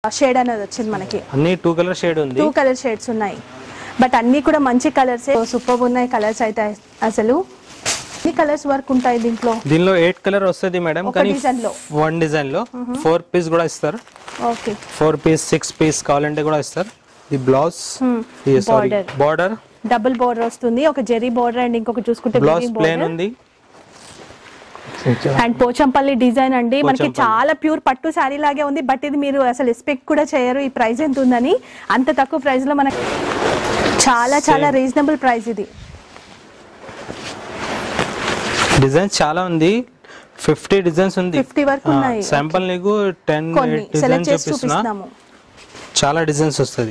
Shade అనేది వచ్చింది మనకి అన్ని టూ కలర్ షేడ్ ఉంది టూ కలర్ షేడ్స్ ఉన్నాయి బట్ అన్ని కూడా మంచి కలర్స్ సూపర్ ఉన్నాయి కలర్స్ అయితే అసలు ఎన్ని కలర్స్ వర్క్ ఉంటాయి దీంట్లో దీనిలో ఎయిట్ కలర్ వస్తుంది మేడం ఒక కానీ design లో. వన్ డిజైన్ లో ఫోర్ పీస్ కూడా ఇస్తారు okay four piece six piece కావాలంటే కూడా ఇస్తారు ఇది blouse saree Border. Border double border వస్తుంది ఒక జెరీ బోర్డర్ అండ్ ఇంకొక చూసుకుంటే బ్లౌజ్ ప్లేన్ ఉంది అండ్ పోచంపల్లి డిజైన్ అండి మనకి పోచంపల్లి. చాలా ప్యూర్ పట్టు శారీ లాగే ఉంది బట్ ఇది మీరు అసలు ఎక్స్పెక్ట్ కూడా చేయరు ఈ ప్రైస్ ఎంత ఉందని అంత తక్కువ ప్రైస్ లో మనకి చాలా చాలా రీజనబుల్ ప్రైస్ ఇది డిజైన్స్ చాలా ఉంది ఫిఫ్టీ డిజైన్స్ ఉంది 50 వరకు ఉన్నాయి. శాంపుల్ నీకు టెన్ కొన్ని డిజైన్ సెలెక్ట్ చేసి చూపిస్తున్నా చూపిస్తున్నాము చాలా డిజైన్స్ వస్తుంది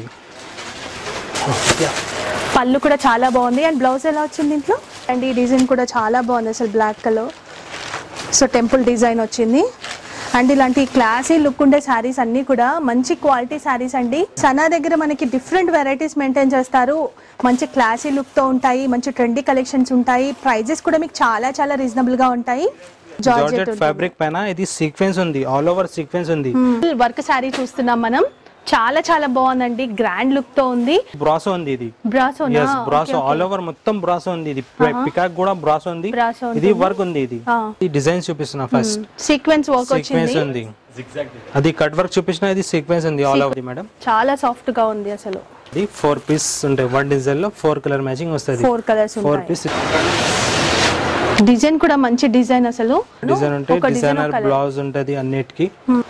పళ్ళు కూడా చాలా బాగుంది అండ్ బ్లౌజ్ ఎలా వచ్చింది దీంట్లో అండ్ ఈ డిజైన్ కూడా చాలా బాగుంది అసలు black colour so temple design వచ్చింది అండ్ ఇలాంటి క్లాసీ లుక్ ఉండే శారీస్ అన్ని కూడా మంచి క్వాలిటీ శారీస్ అండి సనా దగ్గర మనకి డిఫరెంట్ వెరైటీస్ మెయింటైన్ చేస్తారు మంచి క్లాసీ లుక్ తో ఉంటాయి మంచి ట్రెండీ కలెక్షన్స్ ఉంటాయి ప్రైజెస్ కూడా మీకు చాలా చాలా రీజనబుల్ గా ఉంటాయి జార్జెట్ జార్జెట్ ఫ్యాబ్రిక్ పైన ఇది సీక్వెన్స్ ఉంది ఆల్ ఓవర్ సీక్వెన్స్ ఉంది వర్క్ శారీ చూస్తున్నాం మనం చాలా చాలా బాగుందండి గ్రాండ్ లుక్ తో ఉంది బ్రాసో ఉంది ఇది brasso yes brasso all over మొత్తం బ్రాసో ఉంది ఇది పికాక్ కూడా బ్రాసో ఉంది Brasso ఇది వర్క్ ఉంది ఇది ఆ. ఈ డిజైన్ చూపిస్తున్నా ఫస్ట్ సీక్వెన్స్ వర్క్ సీక్వెన్స్ వచ్చింది ఉంది అది కట్ వర్క్ చూపించిన ఇది సీక్వెన్స్ ఉంది ఆల్ ఓవర్ మేడం చాలా సాఫ్ట్ గా ఉంది అసలు ఇది ఫోర్ పీస్ ఉంటాయి వన్ డిజైన్ లో ఫోర్ కలర్ మ్యాచింగ్ వస్తుంది ఫోర్ కలర్స్ ఫోర్ ఉంటాయి పీస్ డిజైన్ కూడా మంచి డిజైన్ అసలు డిజైన్ ఉంటాయి ఒక డిజైన్ డిజైనర్ బ్లౌజ్ ఉంటది అన్నిటికి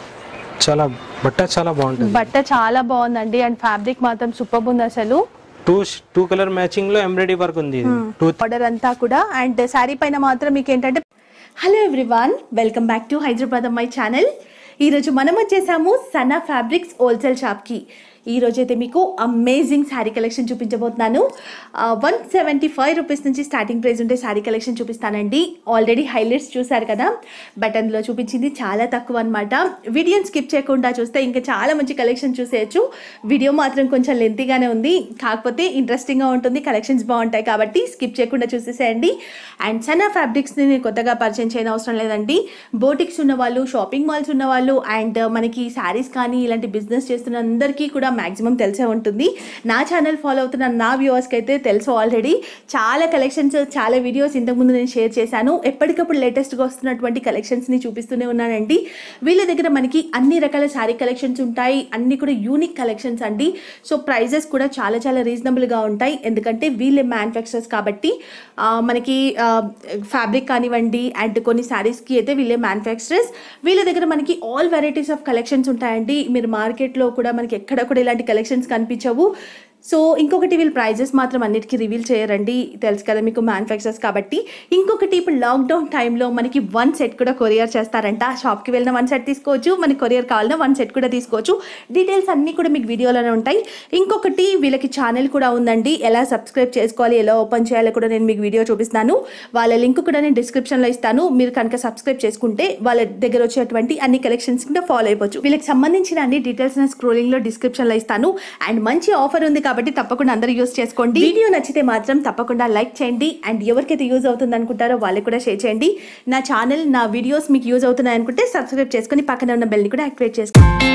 చాలా బట్ట చాలా బాగుంటుంది బట్ట చాలా బాగుందండి అండ్ ఫ్యాబ్రిక్ మాత్రం సూపర్ ఉంది అసలు టూ టూ కలర్ మ్యాచింగ్ లో ఎంబ్రాయిడరీ వర్క్ ఉంది ఇది టూ ఆర్డర్ అంతా కూడా అండ్ శారీ పైన మాత్రం మీకు ఏంటంటే hello everyone welcome back to Hyderabad Ammayi channel ఈరోజు మనం వచ్చేసాము సనా ఫ్యాబ్రిక్స్ హోల్సేల్ షాప్కి ఈ రోజు అయితే మీకు అమేజింగ్ శారీ కలెక్షన్ చూపించబోతున్నాను వన్ సెవెంటీ ఫైవ్ రూపీస్ నుంచి స్టార్టింగ్ ప్రైస్ ఉంటే శారీ కలెక్షన్ చూపిస్తానండి ఆల్రెడీ హైలైట్స్ చూసారు కదా బట్ అందులో చూపించింది చాలా తక్కువ అనమాట వీడియోని స్కిప్ చేయకుండా చూస్తే ఇంకా చాలా మంచి కలెక్షన్ చూసేయచ్చు వీడియో మాత్రం కొంచెం లెంతీగానే ఉంది కాకపోతే ఇంట్రెస్టింగ్గా ఉంటుంది కలెక్షన్స్ బాగుంటాయి కాబట్టి స్కిప్ చేయకుండా చూసేసేయండి అండ్ సనా ఫ్యాబ్రిక్స్ని నేను కొత్తగా పరిచయం చేయని అవసరం లేదండి బోటిక్స్ ఉన్న వాళ్ళు షాపింగ్ మాల్స్ ఉన్న వాళ్ళు అండ్ మనకి శారీస్ కానీ ఇలాంటి బిజినెస్ చేస్తున్న అందరికీ కూడా మ్యాక్సిమం తెలిసే ఉంటుంది నా ఛానల్ ఫాలో అవుతున్న నా వ్యూవర్స్కి అయితే తెలుసు ఆల్రెడీ చాలా కలెక్షన్స్ చాలా వీడియోస్ ఇంతకుముందు నేను షేర్ చేశాను ఎప్పటికప్పుడు లేటెస్ట్గా వస్తున్నటువంటి కలెక్షన్స్ని చూపిస్తూనే ఉన్నానండి వీళ్ళ దగ్గర మనకి అన్ని రకాల శారీ కలెక్షన్స్ ఉంటాయి అన్ని కూడా యూనిక్ కలెక్షన్స్ అండి సో ప్రైజెస్ కూడా చాలా చాలా రీజనబుల్గా ఉంటాయి ఎందుకంటే వీళ్ళే మ్యానుఫ్యాక్చరర్స్ కాబట్టి ఆ, మనకి ఫ్యాబ్రిక్ కానివ్వండి అండ్ కొన్ని శారీస్కి అయితే వీళ్ళే మ్యానుఫ్యాక్చరర్స్ వీళ్ళ దగ్గర మనకి ఆల్ వెరైటీస్ ఆఫ్ కలెక్షన్స్ ఉంటాయండి మీరు మార్కెట్లో కూడా మనకి ఎక్కడ కూడా ఇలాంటి కలెక్షన్స్ కనిపించవు సో ఇంకొకటి వీళ్ళు ప్రైజెస్ మాత్రం అన్నిటికీ రివీల్ చేయరండి తెలుసు కదా మీకు మ్యానుఫ్యాక్చరర్స్ కాబట్టి ఇంకొకటి ఇప్పుడు లాక్డౌన్ టైంలో మనకి వన్ సెట్ కూడా కొరియర్ చేస్తారంట షాప్కి వెళ్ళిన వన్ సెట్ తీసుకోవచ్చు మనకి కొరియర్ కావాలన్నా వన్ సెట్ కూడా తీసుకోవచ్చు డీటెయిల్స్ అన్నీ కూడా మీకు వీడియోలోనే ఉంటాయి ఇంకొకటి వీళ్ళకి ఛానల్ కూడా ఉందండి ఎలా సబ్స్క్రైబ్ చేసుకోవాలి ఎలా ఓపెన్ చేయాలో కూడా నేను మీకు వీడియో చూపిస్తాను వాళ్ళ లింక్ కూడా నేను డిస్క్రిప్షన్లో ఇస్తాను మీరు కనుక సబ్స్క్రైబ్ చేసుకుంటే వాళ్ళ దగ్గర వచ్చేటువంటి అన్ని కలెక్షన్స్ కూడా ఫాలో అయిపోవచ్చు వీళ్ళకి సంబంధించిన అన్ని డీటెయిల్స్ నేను స్క్రోలింగ్లో డిస్క్రిప్షన్లో ఇస్తాను అండ్ మంచి ఆఫర్ ఉంది కాబట్టి తప్పకుండా అందరూ యూస్ చేసుకోండి వీడియో నచ్చితే మాత్రం తప్పకుండా లైక్ చేయండి అండ్ ఎవరికైతే యూజ్ అవుతుంది అనుకుంటారో వాళ్ళకి కూడా షేర్ చేయండి నా ఛానల్ నా వీడియోస్ మీకు యూజ్ అవుతున్నాయి అనుకుంటే సబ్స్క్రైబ్ చేసుకొని పక్కన ఉన్న బెల్ని కూడా యాక్టివేట్ చేసుకోండి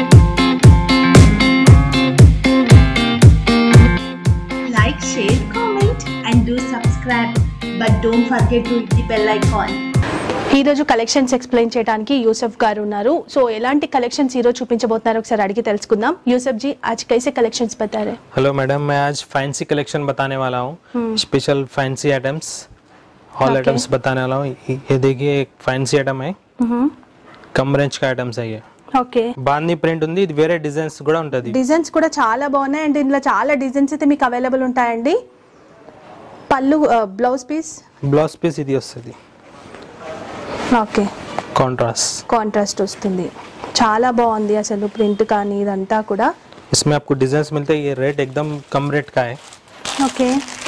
like, share, comment, and do subscribe. But don't forget to hit the bell icon. ఈ రోజు కలెక్షన్స్ ఎక్స్ప్లెయిన్ చేయడానికి యూసఫ్ గారు ఉన్నారు సో ఎలాంటి కలెక్షన్స్ ఈ రోజు చూపించబోతున్నారు ఒకసారి అడిగి తెలుసుకుందాం యూసఫ్ जी आज कैसे कलेक्शंस बता रहे हेलो मैडम मैं आज फैंसी कलेक्शन बताने वाला हूँ special fancy items all Okay. Items बताने वाला हूँ ये ये देखिए एक फैंसी आइटम है कम रेंज का आइटम्स है ये ఓకే బాందీ ప్రింట్ ఉంది ఇది వేరే డిజైన్స్ కూడా ఉంటుంది డిజైన్స్ కూడా చాలా బాగున్నాయి అండ్ ఇందులో చాలా డిజైన్స్ అయితే మీకు అవైలబుల్ ఉంటాయండి పళ్ళు బ్లౌజ్ పీస్ బ్లౌజ్ పీస్ ఇది వస్తుంది ఓకే కాంట్రాస్ట్ కాంట్రాస్ట్ వస్తుంది చాలా బాగుంది అసలు ప్రింట్ కానీ ఇదంతా కూడా इसमें आपको डिजाइन मिलते हैं ये रेट एकदम कम रेट का है ఓకే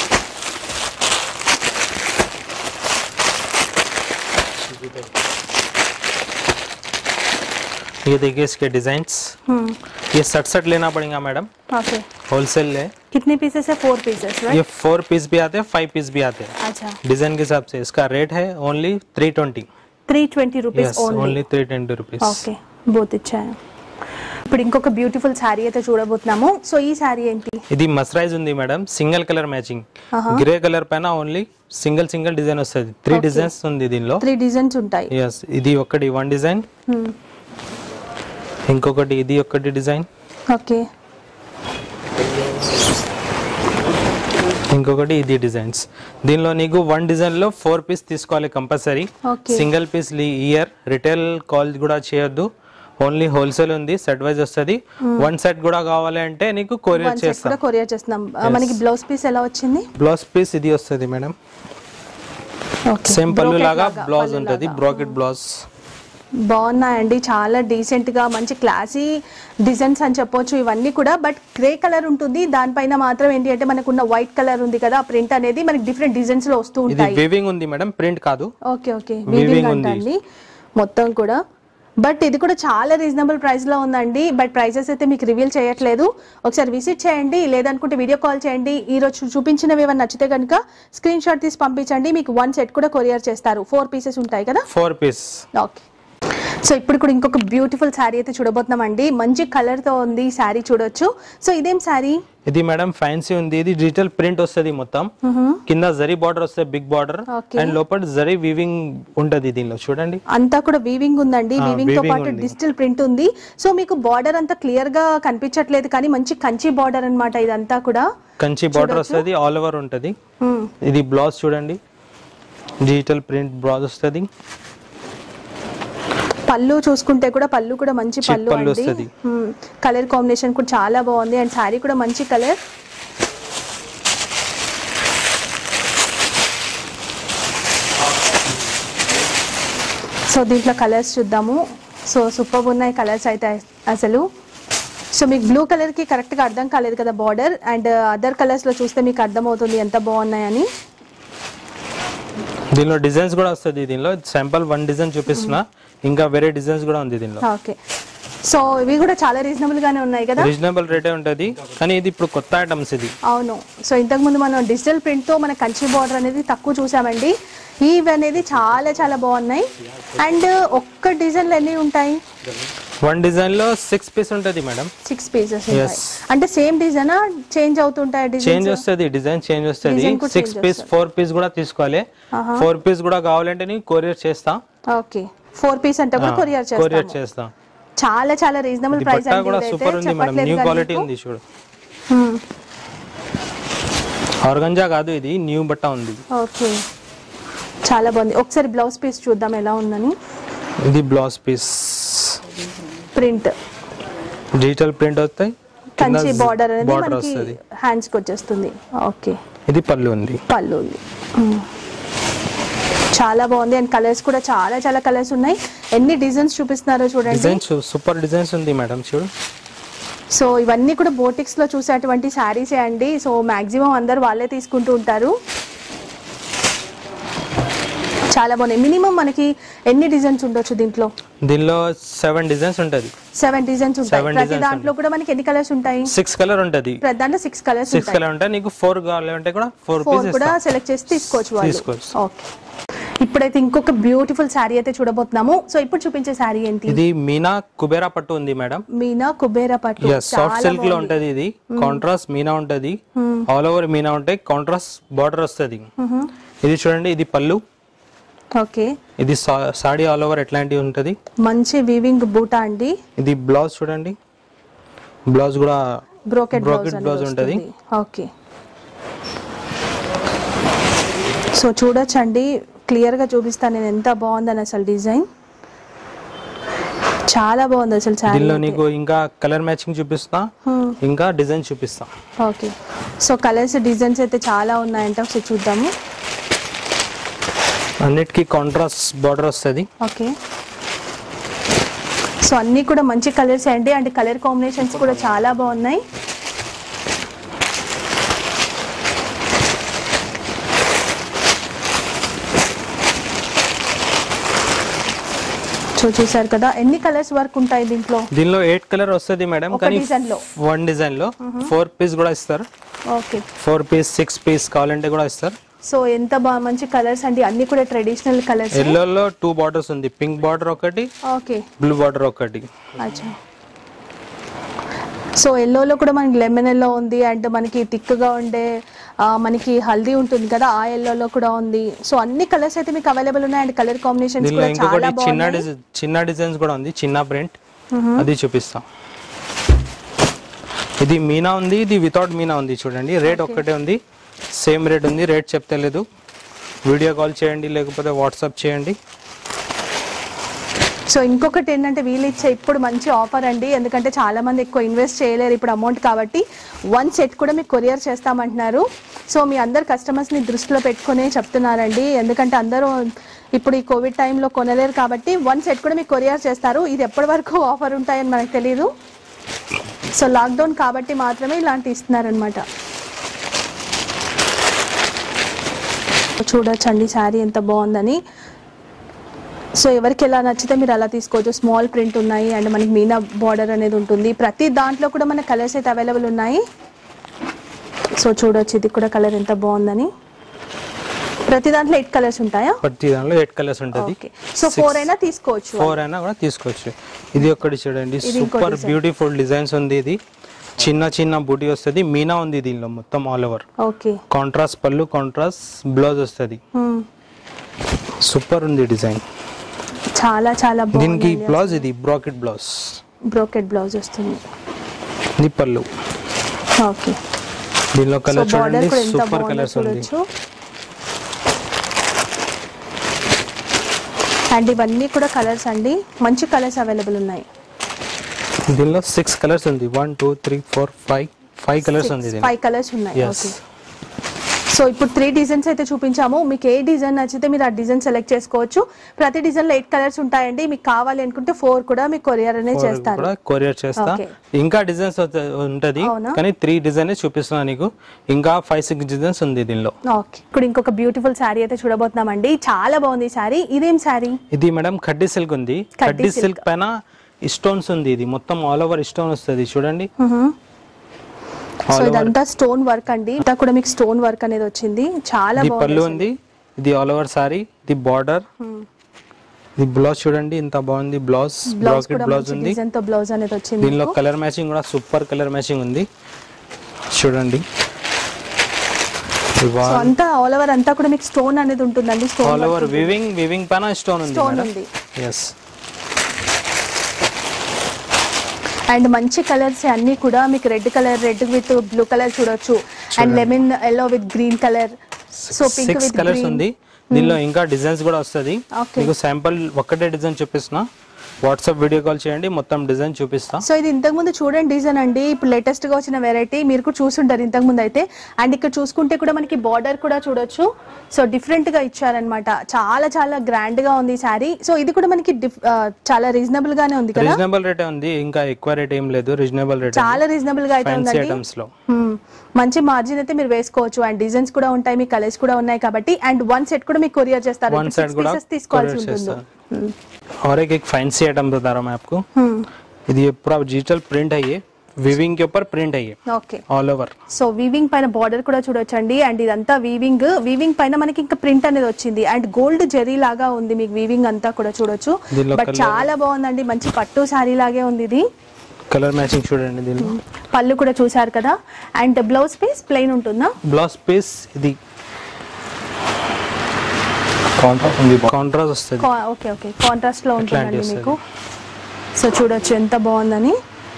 ये देखिए इसके डिजाइन्स ये सट सट लेना पड़ेगा मैडम ఓకే होलसेल ले कितने पीसेस है फोर पीसेस ये राइट फोर पीस भी आते हैं फाइव पीस भी आते हैं अच्छा डिजाइन के हिसाब से इसका रेट है only three twenty three twenty rupees yes only only three twenty rupees okay बहुत अच्छा है ఇప్పుడు ఇంకొక బ్యూటిఫుల్ శారీ అయితే చూడబోతున్నాము సో ఈ శారీ ఏంటి ఇది మస్రైజ్ ఉంది madam single colour matching grey colour పైన ఓన్లీ సింగిల్ సింగిల్ డిజైన్ వస్తుంది త్రీ డిజైన్స్ ఉంది దీనిలో త్రీ డిజైన్స్ ఉంటాయి ఎస్ ఇది ఒకటి వన్ డిజైన్ Hmm. ఇంకొకటి ఇది ఒకటి డిజైన్ ఓకే ఇంకొకటి ఇది డిజైన్స్ దీనిలో నీకు వన్ డిజైన్ లో ఫోర్ పీస్ తీసుకోవాలి కంపల్సరీ ఓకే సింగిల్ పీస్ ఇయర్ రిటైల్ కాల్ కూడా చేయొద్దు ఓన్లీ హోల్సేల్ ఉంది సెట్ వైజ్ వస్తుంది వన్ సెట్ కూడా కావాలి అంటే నీకు కొరియర్ వన్ సెట్ చేస్తాం కూడా కొరియర్ చేస్తున్నాం ఆ, మనకి బ్లౌజ్ పీస్ ఎలా వచ్చింది బ్లౌజ్ పీస్ ఇది వస్తుంది madam okay same pallu Brocade లాగా లాగా, బ్లౌజ్ పళ్ళు ఉంటుంది లాగా. బ్రాకెట్ బ్లౌజ్ బాగున్నాయండి చాలా డీసెంట్ గా మంచి క్లాసీ డిజైన్స్ అని చెప్పొచ్చు ఇవన్నీ కూడా బట్ గ్రే కలర్ ఉంటుంది దానిపైన మాత్రం ఏంటి అంటే మనకున్న వైట్ కలర్ ఉంది కదా ఆ ప్రింట్ అనేది మనకి డిఫరెంట్ డిజైన్స్ లో వస్తూ ఇది ఉంటాయి వీవింగ్ ఉంది మేడం ప్రింట్ కాదు ఓకే ఓకే Weaving వీవింగ్ ఉంది. అంటండి మొత్తం కూడా బట్ ఇది కూడా చాలా రీజనబుల్ ప్రైస్ లో ఉందండి బట్ ప్రైసెస్ అయితే మీకు రివీల్ చేయట్లేదు ఒకసారి విజిట్ చేయండి లేదనుకుంటే వీడియో కాల్ చేయండి ఈ రోజు చూపించినవి ఏమైనా నచ్చితే కనుక స్క్రీన్ షాట్ తీసి పంపించండి మీకు వన్ సెట్ కూడా కొరియర్ చేస్తారు ఫోర్ పీసెస్ ఉంటాయి కదా ఫోర్ పీస్ ఓకే సో ఇప్పుడు కూడా ఇంకొక బ్యూటిఫుల్ శారీ అయితే చూడబోతున్నామండి మంచి కలర్ తో ఉంది ఈ శారీ చూడొచ్చు సో ఇదేం శారీ ఇది మేడం ఫ్యాన్సీ ఉంది ఇది డిజిటల్ ప్రింట్ వస్తుంది మొత్తం కింద జరీ బార్డర్ వస్తుంది బిగ్ బార్డర్ Okay. అండ్ లోపల జరీ వీవింగ్ ఉంటది దీనిలో చూడండి అంతా కూడా వీవింగ్ ఉందండి ఆ, వీవింగ్ తో weaving పాటు ఉంది. డిజిటల్ ప్రింట్ ఉంది సో మీకు బార్డర్ అంతా క్లియర్ గా కనిపించట్లేదు కానీ మంచి కంచి బార్డర్ అన్నమాట ఇదంతా కూడా కంచి బార్డర్ వస్తుంది ఆల్ ఓవర్ ఉంటది మ్మ్. ఇది బ్లౌజ్ చూడండి డిజిటల్ ప్రింట్ బ్లౌజ్ వస్తుంది పళ్ళు చూసుకుంటే కూడా పళ్ళు కూడా మంచి Check పళ్ళు పళ్ళు అండి వస్తది. కలర్ కాంబినేషన్ కూడా చాలా బాగుంది అండ్ శారీ కూడా మంచి కలర్ సో దీంట్లో కలర్స్ చూద్దాము సో సూపర్ ఉన్నాయి కలర్స్ అయితే అసలు సో మీకు బ్లూ కలర్కి కరెక్ట్గా అర్థం కాలేదు కదా బార్డర్ అండ్ అదర్ కలర్స్లో చూస్తే మీకు అర్థమవుతుంది ఎంత బాగున్నాయని దీనిలో డిజైన్స్ కూడా వస్తుంది దీనిలో శాంపుల్ వన్ డిజైన్ చూపిస్తున్నా ఇంకా వేరే డిజైన్స్ కూడా ఉంది దీనిలో ఓకే సో ఇవి కూడా చాలా రీజనబుల్ గానే ఉన్నాయి కదా రీజనబుల్ రేటే ఉంటది కానీ ఇది ఇప్పుడు కొత్త ఐటమ్స్ ఇది అవును సో ఇంతకుముందు మనం డిజిటల్ ప్రింట్తో మన కంచి బార్డర్ అనేది తక్కువ చూసామండి ఇవి అనేది చాలా చాలా బాగున్నాయి అండ్ ఒక్క డిజైన్లు ఎన్ని ఉంటాయి వన్ డిజైన్ లో సిక్స్ పీస్ ఉంటది మేడం సిక్స్ పీసెస్ Yes. అంటే సేమ్ డిజైనా చేంజ్ అవుతుంటాయి చేంజ్ డిజైన్స్ వస్తుంది డిజైన్ చేంజ్ వస్తుంది Design కూడా six change piece four piece కూడా తీసుకోవాలి ఆహా. ఫోర్ పీస్ కూడా కావాలంటే నేను కొరియర్ చేస్తా ఓకే ఫోర్ పీస్ అంటే కూడా కొరియర్ కొరియర్ చేస్తాము చేస్తా చాలా చాలా రీజనబుల్ ఇది ప్రైస్ బట్ట అండి కూడా ఇదైతే సూపర్ ఉంది మేడం చెప్పట్లేదు న్యూ కదా క్వాలిటీ మీకు. ఉంది చూడు Hmm. ఆర్గంజా కాదు ఇది న్యూ బట్ట ఉంది ఓకే చాలా బాగుంది ఒకసారి బ్లౌజ్ పీస్ చూద్దాం ఎలా ఉందని ఇది blouse piece print digital print వస్తాయి కంచి బార్డర్ అనేది బార్డర్ మనకి వస్తుంది హ్యాండ్స్ కి వచ్చేస్తుంది ఓకే ఇది పళ్ళు ఉంది పళ్ళు ఉంది మ్మ్. చాలా బాగుంది అండ్ కలర్స్ కూడా చాలా చాలా కలర్స్ ఉన్నాయి ఎన్ని డిజైన్స్ చూపిస్తున్నారో చూడండి డిజైన్స్ సూపర్ డిజైన్స్ ఉంది మేడం చూడు సో ఇవన్నీ కూడా బోటిక్స్ లో చూసేటువంటి శారీసే అండి సో మాక్సిమం అందరు వాళ్ళే తీసుకుంటూ ఉంటారు చాలా బాగున్నాయి మినిమం మనకి ఎన్ని డిజైన్స్ ఉండొచ్చు దీంట్లో దీనిలో సెవెన్ డిజైన్స్ ఉంటది సెవెన్ డిజైన్స్ ఉంటాయి Seven ప్రతి designs దాంట్లో కూడా మనకి ఎన్ని కలర్స్ ఉంటాయి సిక్స్ కలర్ ఉంటది ప్రతి దాంట్లో సిక్స్ కలర్స్ సిక్స్ ఉంటాయి కలర్ ఉంటాయి నీకు ఫోర్ కావాలంటే కూడా ఫోర్ ఫోర్ పీస్ కూడా సెలెక్ట్ చేసి తీసుకోవచ్చు వాళ్ళు తీసుకోవచ్చు. ఓకే ఇప్పుడైతే ఇంకొక బ్యూటిఫుల్ శారీ అయితే చూడబోతున్నాము సో ఇప్పుడు చూపించే శారీ ఏంటి ఇది మీనా కుబేరా పట్టు ఉంది మేడం మీనా కుబేరా పట్టు ఎస్ సాఫ్ట్ సిల్క్ లో ఉంటది ఇది కాంట్రాస్ట్ మీనా ఉంటది ఆల్ ఓవర్ మీనా ఉంటాయి కాంట్రాస్ట్ బార్డర్ వస్తుంది ఇది చూడండి ఇది పళ్ళు ఓకే ఇది సా- సాడీ ఆల్ ఓవర్ ఎట్లాంటివి ఉంటది మంచి వీవింగ్ బూటా అండి ఇది బ్లౌజ్ చూడండి బ్లౌజ్ కూడా బ్రోకెట్ Brocade బ్లౌజ్ blouse ఉంటది. ఓకే సో చూడొచ్చండి క్లియర్ గా చూపిస్తాను నేను ఎంత బాగుందని అసలు డిజైన్ చాలా బాగుంది అసలు శారీ దీనిలో నీకు ఇంకా కలర్ మ్యాచింగ్ చూపిస్తా ఇంకా డిజైన్ చూపిస్తా ఓకే సో కలర్స్ డిజైన్స్ అయితే చాలా ఉన్నాయంట ఒకసారి చూద్దాము అన్నిటికీ కాంట్రాస్ట్ బార్డర్ వస్తుంది ఓకే సో అన్నీ కూడా మంచి కలర్స్ అండి అండ్ కలర్ కాంబినేషన్స్ కూడా చాలా బాగున్నాయి సో చూసారు కదా ఎన్ని కలర్స్ వర్క్ ఉంటాయి దీంట్లో దీనిలో ఎయిట్ కలర్ వస్తుంది మేడం ఒక కానీ design లో. వన్ డిజైన్ లో ఫోర్ పీస్ కూడా ఇస్తారు okay four piece six piece కావాలంటే కూడా ఇస్తారు సో ఎంత బాగా మంచి కలర్స్ అండి అన్ని కూడా ట్రెడిషనల్ కలర్స్ ఎల్లోలో టూ బార్డర్స్ ఉంది పింక్ బార్డర్ ఒకటి ఓకే బ్లూ బార్డర్ ఒకటి అచ్చా సో ఎల్లోలో కూడా మనకి లెమన్ ఎల్లో ఉంది అండ్ మనకి థిక్గా ఉండే ఆ, మనకి హల్దీ ఉంటుంది కదా ఆ ఎల్లోలో కూడా ఉంది సో అన్ని కలర్స్ అయితే మీకు అవైలబుల్ ఉన్నాయి అండ్ కలర్ కాంబినేషన్స్ దీనిలో కూడా ఇంకొకటి చాలా చిన్న బాగున్నాయి డిజైన్ చిన్న డిజైన్స్ కూడా ఉంది చిన్న ప్రింట్ అది చూపిస్తాం ఇది మీనా ఉంది ఇది వితౌట్ మీనా ఉంది చూడండి రేట్ ఒక్కటే ఉంది సేమ్ రేట్ ఉంది రేట్ చెప్తే లేదు వీడియో కాల్ చేయండి లేకపోతే వాట్సాప్ చేయండి సో ఇంకొకటి ఏంటంటే వీళ్ళు ఇచ్చే ఇప్పుడు మంచి ఆఫర్ అండి ఎందుకంటే చాలా మంది ఎక్కువ ఇన్వెస్ట్ చేయలేరు ఇప్పుడు అమౌంట్ కాబట్టి వన్ సెట్ కూడా మీకు కొరియర్ చేస్తామంటున్నారు సో మీ అందరు కస్టమర్స్ని దృష్టిలో పెట్టుకునే చెప్తున్నారండి ఎందుకంటే అందరూ ఇప్పుడు ఈ కోవిడ్ టైంలో కొనలేరు కాబట్టి వన్ సెట్ కూడా మీకు కొరియర్ చేస్తారు ఇది ఎప్పటి వరకు ఆఫర్ ఉంటాయని మనకు తెలియదు సో లాక్డౌన్ కాబట్టి మాత్రమే ఇలాంటి ఇస్తున్నారనమాట చూడొచ్చండి శారీ ఎంత బాగుందని సో ఎవరికి ఎలా నచ్చితే మీరు అలా తీసుకోవచ్చు స్మాల్ ప్రింట్ ఉన్నాయి అండ్ మనకి మీనా బార్డర్ అనేది ఉంటుంది ప్రతి దాంట్లో కూడా మన కలర్స్ అయితే అవైలబుల్ ఉన్నాయి సో చూడొచ్చు ఇది కూడా కలర్ ఎంత బాగుందని ప్రతి దాంట్లో ఎయిట్ కలర్స్ ఉంటాయా ప్రతి దానిలో ఎయిట్ కలర్స్ ఉంటుంది ఓకే సో ఫోర్ అయినా తీసుకోవచ్చు ఫోర్ అయినా కూడా తీసుకోవచ్చు ఇది ఒకటి చూడండి ఇది ఇంకో సూపర్ design. బ్యూటిఫుల్ డిజైన్స్ ఉంది ఇది చిన్న చిన్న బూటీ వస్తుంది మీనా ఉంది దీనిలో మొత్తం all over okay contrast pallu contrast blouse వస్తుంది సూపర్ ఉంది డిజైన్ చాలా చాలా దీనికి బాగుంది బ్లౌజ్ ఇది బ్రాకెట్ బ్లౌజ్ బ్రోకెట్ బ్లౌజ్ వస్తుంది ఇది పళ్ళు ఓకే దీనిలో సో కలర్ బార్డర్ చూడండి కూడా ఎంత సూపర్ బాగుందో కలర్స్ ఉంది చూడొచ్చు అండ్ ఇవన్నీ కూడా కలర్స్ అండి మంచి కలర్స్ అవైలబుల్ ఉన్నాయి దీనిలో సిక్స్ కలర్స్ ఉంది one two three four five five colours ఉంది దీనిలో ఫైవ్ కలర్స్ ఉన్నాయి Yes. ఓకే సో ఇప్పుడు త్రీ డిజైన్స్ అయితే చూపించాము మీకు ఏ డిజైన్ నచ్చితే మీరు ఆ డిజైన్ సెలెక్ట్ చేసుకోవచ్చు ప్రతి డిజైన్ లో ఎయిట్ కలర్స్ ఉంటాయండి మీకు కావాలి అనుకుంటే ఫోర్ కూడా మీకు కొరియర్ అనేది చేస్తారు కూడా కొరియర్ చేస్తా Okay. ఇంకా డిజైన్స్ ఉంటది అవునా? కానీ త్రీ డిజైన్ చూపిస్తున్నా నీకు ఇంకా ఫైవ్ సిక్స్ డిజైన్స్ ఉంది దీనిలో ఓకే ఇప్పుడు ఇంకొక బ్యూటిఫుల్ శారీ అయితే చూడబోతున్నామండి చాలా బాగుంది ఈ శారీ ఇదేం శారీ ఇది మేడం కడ్డీ సిల్క్ ఉంది కడ్డీ కడ్డీ silk. సిల్క్ పైన స్టోన్స్ ఉంది ఇది మొత్తం ఆల్ ఓవర్ స్టోన్ వస్తుంది చూడండి సో ఆల్ ఓవర్ ఇదంతా స్టోన్ వర్క్ అండి ఇంతా కూడా మీకు స్టోన్ వర్క్ అనేది వచ్చింది చాలా ఇది పళ్ళు బాగుంది ఉంది ఇది ఆల్ ఓవర్ సారీ ఇది బార్డర్ ఇది బ్లౌజ్ చూడండి ఇంత బాగుంది బ్లౌజ్ బ్లౌజ్ బ్రాకెట్ కూడా బ్లౌజ్ మంచి ఉంది డిజైన్ తో బ్లౌజ్ అనేది వచ్చింది దీనిలో కలర్ మ్యాచింగ్ కూడా సూపర్ కలర్ మ్యాచింగ్ ఉంది చూడండి సో అంతా ఆల్ ఓవర్ అంతా కూడా మీకు స్టోన్ అనేది ఉంటుందండి all stone over weaving weaving పైన స్టోన్ ఉంది స్టోన్ మేడం ఉంది ఎస్ అండ్ మంచి కలర్స్ అన్ని కూడా మీకు red colour red with blue colour చూడొచ్చు and lemon yellow with green colour so pink six with colours ఉంది దీనిలో ఇంకా డిజైన్స్ కూడా వస్తుంది Okay. మీకు శాంపుల్ ఒక్కటే డిజైన్ చూపిస్తున్నా వాట్సాప్ వీడియో కాల్ చేయండి మొత్తం డిజైన్ చూపిస్తా సో ఇది ఇంతకు ముందు చూడండి డిజైన్ అండి ఇప్పుడు లేటెస్ట్ గా వచ్చిన వెరైటీ మీరు కూడా చూసుంటారు ఇంతకు ముందు అయితే అండ్ ఇక్కడ చూసుకుంటే కూడా మనకి బార్డర్ కూడా చూడొచ్చు సో డిఫరెంట్ గా ఇచ్చారనమాట చాలా చాలా గ్రాండ్ గా ఉంది శారీ సో ఇది కూడా మనకి డిఫ్- ఆ, చాలా రీజనబుల్ గానే ఉంది కదా రీజనబుల్ రేట్ ఉంది ఇంకా ఎక్కువ రేట్ ఏం లేదు రీజనబుల్ రేట్ చాలా రీజనబుల్ గా అయితే ఫ్యాన్సీ ఉందండి ఐటమ్స్ లో Hmm. మంచి మార్జిన్ అయితే మీరు వేసుకోవచ్చు అండ్ డిజైన్స్ కూడా ఉంటాయి మీ కలర్స్ కూడా ఉన్నాయి కాబట్టి అండ్ వన్ సెట్ కూడా మీకు కొరియర్ చేస్తారు One ఇప్పుడు set six కూడా pieces తీసుకోవాల్సి courier ఉంటుంది और एक एक फैंसी आइटम बता रहा हूँ मैं आपको ఇది पूरा डिजिटल प्रिंट है ये विविंग के ऊपर प्रिंट है ये okay all over so weaving పైన బార్డర్ కూడా చూడొచ్చండి అండ్ ఇదంతా వీవింగ్ వీవింగ్ పైన మనకి ఇంకా ప్రింట్ అనేది వచ్చింది అండ్ గోల్డ్ జెరీ లాగా ఉంది మీకు వీవింగ్ అంతా కూడా చూడొచ్చు దీనిలో బట్ colour- చాలా బాగుందండి మంచి పట్టు శారీ లాగే ఉంది ఇది కలర్ మ్యాచింగ్ చూడండి దీనిలో పళ్ళు కూడా చూసారు కదా అండ్ బ్లౌజ్ పీస్ ప్లెయిన్ ఉంటుందా బ్లౌజ్ పీస్ ఇది కాంట్రాస్ట్ వస్తుంది ఓకే ఓకే కాంట్రాస్ట్ లో ఉంటుందండి వస్తుంది. మీకు సో చూడొచ్చు ఎంత బాగుందని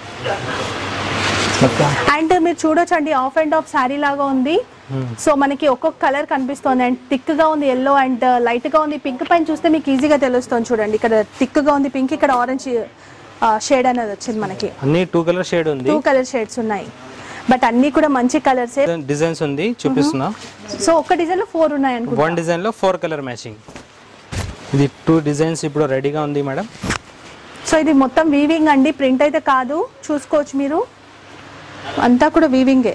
అండ్ మీరు చూడొచ్చు అండి ఆఫ్ అండ్ ఆఫ్ శారీ లాగా ఉంది సో మనకి ఒక్కొక్క కలర్ కనిపిస్తుంది అండ్ థిక్ గా ఉంది ఎల్లో అండ్ లైట్ గా ఉంది పింక్ పైన చూస్తే మీకు ఈజీగా తెలుస్తుంది చూడండి ఇక్కడ థిక్ గా ఉంది పింక్ ఇక్కడ ఆరెంజ్ షేడ్ అనేది వచ్చింది మనకి అన్ని టూ కలర్ షేడ్ ఉంది టూ కలర్ షేడ్స్ ఉన్నాయి బట్ అన్ని కూడా మంచి కలర్సే డిజైన్స్ ఉంది చూపిస్తున్నా సో ఒక్క డిజైన్ లో ఫోర్ ఉన్నాయి అనుకుంటా వన్ డిజైన్ లో ఫోర్ కలర్ మ్యాచింగ్ ఇది టూ డిజైన్స్ ఇప్పుడు రెడీగా ఉంది మేడం సో ఇది మొత్తం వీవింగ్ అండి ప్రింట్ అయితే కాదు చూసుకోవచ్చు మీరు అంతా కూడా వీవింగే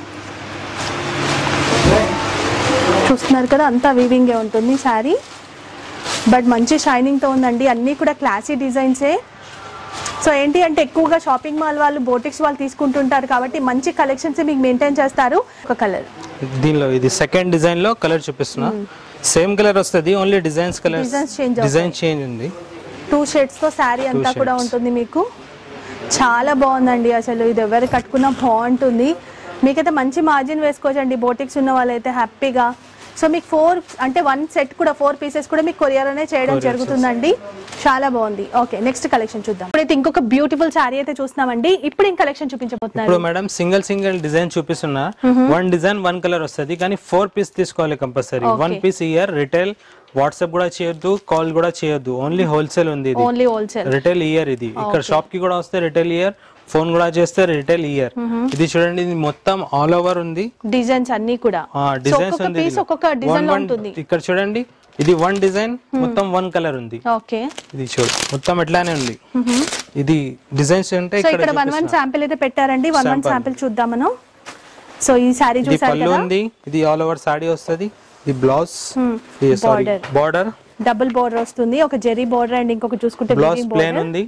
చూస్తున్నారు కదా అంతా వీవింగే ఉంటుంది శారీ బట్ మంచి షైనింగ్తో ఉందండి అన్నీ కూడా క్లాసీ డిజైన్సే సో ఏంటి అంటే ఎక్కువగా షాపింగ్ మాల్ వాళ్ళు బోటిక్స్ వాళ్ళు తీసుకుంటుంటారు కాబట్టి మంచి కలెక్షన్స్ మీకు మెయింటైన్ చేస్తారు ఒక కలర్ దీనిలో ఇది సెకండ్ డిజైన్ లో కలర్ చూపిస్తున్నా సేమ్ కలర్ వస్తుంది only designs colour Designs change design change ఉంది టూ షేడ్స్తో శారీ అంతా కూడా shades. ఉంటుంది మీకు చాలా బాగుందండి అసలు ఇది ఎవరు కట్టుకున్నా బాగుంటుంది మీకైతే మంచి మార్జిన్ వేసుకోవచ్చండి బోటిక్స్ ఉన్న వాళ్ళైతే హ్యాపీగా సో మీకు ఫోర్ అంటే వన్ సెట్ కూడా ఫోర్ పీసెస్ కూడా మీకు కొరియర్ అనే చేయడం జరుగుతుందండి చాలా బాగుంది ఓకే నెక్స్ట్ కలెక్షన్ చూద్దాం ఇప్పుడైతే ఇంకొక బ్యూటిఫుల్ శారీ అయితే చూస్తున్నామండి ఇప్పుడు ఏం కలెక్షన్ చూపించబోతున్నారు ఇప్పుడు మేడం సింగిల్ సింగిల్ డిజైన్ చూపిస్తున్నా వన్ డిజైన్ వన్ కలర్ వస్తుంది కానీ ఫోర్ పీస్ తీసుకోవాలి కంపల్సరీ వన్ పీస్ ఇయర్ రిటైల్ వాట్సాప్ కూడా చేయొద్దు కాల్ కూడా చేయొద్దు ఓన్లీ హోల్సేల్ ఉంది ఇది ఓన్లీ హోల్సేల్ రిటైల్ ఇయర్ ఇది ఇక్కడ షాప్ కి కూడా వస్తే రిటైల్ ఇయర్ ఫోన్ కూడా చేస్తే రిటైల్ ఇయర్ ఇది చూడండి ఇది మొత్తం ఆల్ ఓవర్ ఉంది డిజైన్స్ అన్ని కూడా డిజైన్స్ ఒక్కొక్క ఉంది పీస్ దీనిలో. ఒక్కొక్క One, డిజైన్ లో one- ఉంటుంది ఇక్కడ చూడండి ఇది వన్ డిజైన్ మొత్తం వన్ కలర్ ఉంది ఓకే ఇది చూడు మొత్తం ఎట్లానే ఉంది ఇది డిజైన్స్ అంటే సో ఇక్కడ ఇక్కడ వన్ వన్ శాంపిల్ అయితే పెట్టారండి వన్ వన్ శాంపిల్ చూద్దాం మనం సో ఈ శారీ ఇది చూసారు పళ్ళు కదా ఉంది ఇది ఆల్ ఓవర్ సాడీ వస్తుంది ఇది బ్లౌజ్ ఇది saree Border. Border double border వస్తుంది ఒక జెరీ బోర్డర్ అండ్ ఇంకొక చూసుకుంటే బ్లౌజ్ ప్లేన్ ఉంది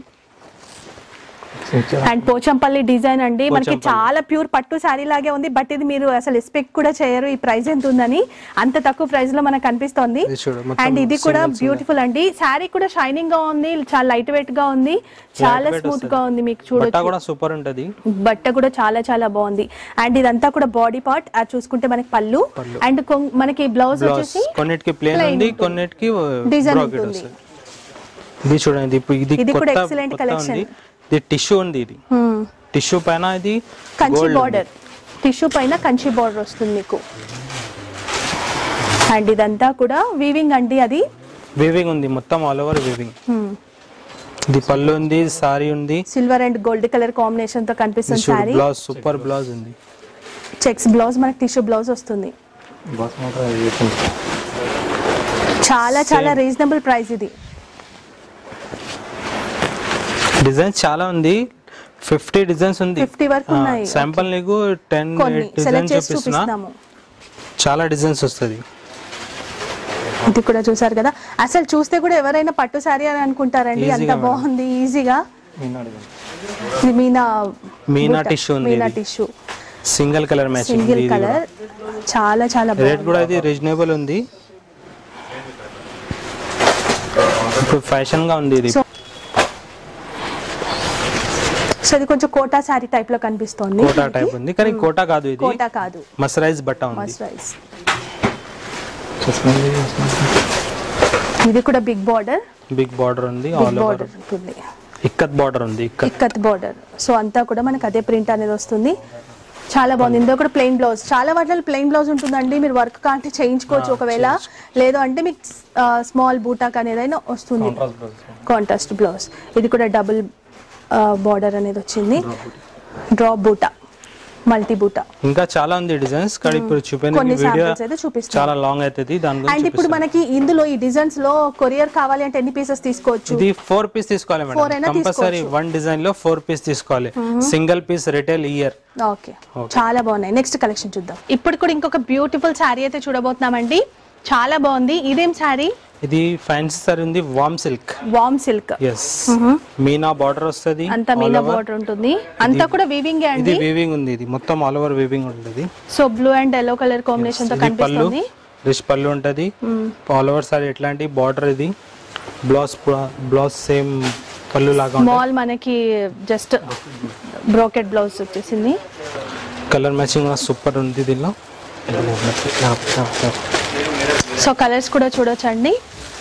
అండ్ పోచంపల్లి డిజైన్ అండి మనకి చాలా ప్యూర్ పట్టు శారీ లాగే ఉంది బట్ ఇది మీరు అసలు ఎక్స్పెక్ట్ కూడా చేయరు ఈ ప్రైస్ ఎంత ఉందని అంత తక్కువ ప్రైస్ లో మనకు కనిపిస్తోంది ఇది చూడు మొత్తం అండ్ ఇది కూడా బ్యూటిఫుల్ అండి శారీ కూడా షైనింగ్ గా ఉంది చాలా లైట్ వెయిట్ గా ఉంది చాలా weight స్మూత్ గా ఉంది మీకు బట్ట చూడొచ్చు కూడా సూపర్ ఉంటది బట్ట కూడా చాలా చాలా బాగుంది అండ్ ఇదంతా కూడా బాడీ పార్ట్ అది చూసుకుంటే మనకి పళ్ళు అండ్ కొం- మనకి బ్లౌజ్ బ్లౌజ్ వచ్చేసి కొన్నిటికి ప్లేన్ ఉంది కొన్నిటికి Design బ్రాకెట్ ఉంటుంది. వస్తుంది ఇది చూడండి ఇప్పుడు ఇది ఇది కూడా కొత్త excellent కొత్త collection. ఉంది ఇది టిష్యూ ఉంది ఇది టిష్యూ పైన ఇది కంచి gold ఉంది. బార్డర్ టిష్యూ పైన కంచి బార్డర్ వస్తుంది మీకు అండ్ ఇదంతా కూడా వీవింగ్ అండి అది వీవింగ్ ఉంది మొత్తం ఆల్ ఓవర్ వీవింగ్ ఇది పళ్ళు ఉంది సారీ ఉంది silver and gold colour combination తో కనిపిస్తుంది శారీ బ్లౌజ్ సూపర్ బ్లౌజ్ ఉంది చెక్స్ బ్లౌజ్ మనకి టిష్యూ బ్లౌజ్ వస్తుంది చాలా చాలా రీజనబుల్ ప్రైస్ ఇది డిజైన్స్ చాలా ఉంది ఫిఫ్టీ డిజైన్స్ ఉంది 50 వరకు ఉన్నాయి. శాంపుల్ నీకు టెన్ కొన్ని డిజైన్ సెలెక్ట్ చేసి చూపిస్తున్నా చూపిస్తున్నాము చాలా డిజైన్స్ వస్తుంది ఇది కూడా చూసారు కదా అసలు చూస్తే కూడా ఎవరైనా పట్టు శారీ అని అనుకుంటారండి అంత Easy గా బాగుంది ఈజీగా ఇది మీనా మీనా బుట్ట, టిష్యూ ఉంది meena tissue single colour matching single colour చాలా చాలా రేట్ బాగుంది కూడా ఇది రీజనబుల్ ఉంది ఇప్పుడు ఫ్యాషన్ గా ఉంది ఇది సో సో ఇది కొంచెం కోటా శారీ టైప్ లో కనిపిస్తోంది కోటా టైప్ ఉంది కానీ కోటా కాదు ఇది కోటా కాదు మసరైజ్ బట్ట ఉంది మస్టరైజ్ ఇది కూడా బిగ్ బార్డర్ బిగ్ బార్డర్ ఉంది బిగ్ ఆల్ ఓవర్ బార్డర్ ఉంటుంది ఇక్కత్ బార్డర్ ఉంది ఇక్కత్ ఇక్కత్ బార్డర్ సో అంతా కూడా మనకి అదే ప్రింట్ అనేది వస్తుంది చాలా బాగుంది ఇందులో కూడా ప్లెయిన్ బ్లౌజ్ చాలా వాటిలో ప్లెయిన్ బ్లౌజ్ ఉంటుందండి మీరు వర్క్ కాంటే చేయించుకోవచ్చు ఒకవేళ లేదు అంటే మీకు స్మాల్ బూటాక్ అనేది అయినా వస్తుంది కాంట్రాస్ట్ బ్లౌజ్ ఇది కూడా డబుల్ బార్డర్ అనేది వచ్చింది డ్రాప్ బూటా మల్టీ బూటా ఇంకా చాలా ఉంది డిజైన్స్ కానీ ఇప్పుడు చూపించిన కొన్ని వీడియో samples అయితే చూపిస్తాను చాలా లాంగ్ అవుతుంది దాని అండ్ గురించి ఇప్పుడు మనకి ఇందులో ఈ డిజైన్స్ లో కొరియర్ కావాలి అంటే ఎన్ని పీసెస్ తీసుకోవచ్చు ఇది ఫోర్ పీస్ తీసుకోవాలి Four మేడం అయినా కంపల్సరీ వన్ డిజైన్ లో ఫోర్ పీస్ తీసుకోవాలి సింగిల్ పీస్ రిటైల్ ఇయర్ ఓకే చాలా బాగున్నాయి నెక్స్ట్ కలెక్షన్ చూద్దాం ఇప్పుడు కూడా ఇంకొక బ్యూటిఫుల్ శారీ అయితే చూడబోతున్నామండి చాలా బాగుంది ఇదేం శారీ ఇది ఫ్యాన్సీ సారీ ఉంది వామ్ సిల్క్ వామ్ సిల్క్ ఎస్ మీనా బార్డర్ వస్తుంది అంతా మీనా బార్డర్ ఉంటుంది అంతా కూడా వీవింగ్ ఇది అండి వీవింగ్ ఉంది ఇది మొత్తం ఆల్ ఓవర్ వీవింగ్ ఉంటుంది so blue and yellow colour combination తో ఇది పళ్ళు కనిపిస్తుంది రిచ్ పళ్ళు ఉంటుంది ఆల్ ఓవర్ సారీ ఎట్లాంటి బార్డర్ ఇది బ్లౌజ్ బ్లౌజ్ సేమ్ పళ్ళు లాగా ఉంటుంది స్మాల్ మనకి జస్ట్ బ్రోకెట్ బ్లౌజ్ వచ్చేసింది కలర్ మ్యాచింగ్ కూడా సూపర్ ఉంది దీనిలో సో కలర్స్ కూడా చూడొచ్చండి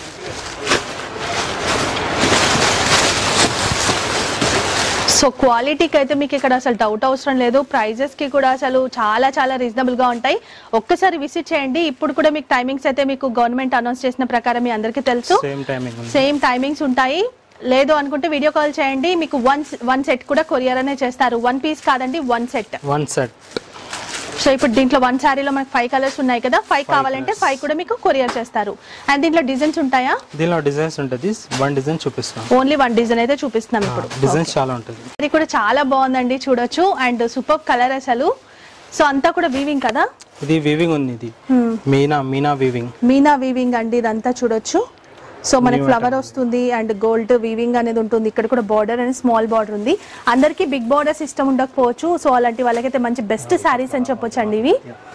సో క్వాలిటీకి అయితే మీకు ఇక్కడ అసలు డౌట్ అవసరం లేదు ప్రైజెస్ కి కూడా అసలు చాలా చాలా రీజనబుల్ గా ఉంటాయి ఒక్కసారి విజిట్ చేయండి ఇప్పుడు కూడా మీకు టైమింగ్స్ అయితే మీకు గవర్నమెంట్ అనౌన్స్ చేసిన ప్రకారం మీ అందరికీ తెలుసు సేమ్ టైమింగ్ ఉంది సేమ్ టైమింగ్స్ ఉంటాయి లేదు అనుకుంటే వీడియో కాల్ చేయండి మీకు వన్ వన్ సెట్ కూడా కొరియర్ అనే చేస్తారు వన్ పీస్ కాదండి one set one set so ఇప్పుడు దీంట్లో వన్ శారీలో మనకి ఫైవ్ కలర్స్ ఉన్నాయి కదా ఫైవ్ కావాలంటే ఫైవ్ కూడా మీకు కొరియర్ చేస్తారు అండ్ దీంట్లో డిజైన్స్ ఉంటాయా దీనిలో డిజైన్స్ ఉంటుంది వన్ డిజైన్ చూపిస్తాం ఓన్లీ వన్ డిజైన్ అయితే చూపిస్తున్నాం ఇప్పుడు డిజైన్స్ చాలా ఉంటుంది ఇది కూడా చాలా బాగుందండి చూడొచ్చు అండ్ సూపర్ కలర్ అసలు సో అంతా కూడా వీవింగ్ కదా ఇది వీవింగ్ ఉంది ఇది మీనా మీనా వీవింగ్ మీనా వీవింగ్ అండి ఇదంతా చూడొచ్చు సో మనకి ఫ్లవర్ వస్తుంది అండ్ గోల్డ్ వీవింగ్ అనేది ఉంటుంది ఇక్కడ కూడా బార్డర్ అనేది స్మాల్ బార్డర్ ఉంది అందరికీ బిగ్ బార్డర్ సిస్టమ్ ఉండకపోవచ్చు సో అలాంటి వాళ్ళకైతే మంచి బెస్ట్ శారీస్ అని చెప్పొచ్చు అండి ఇవి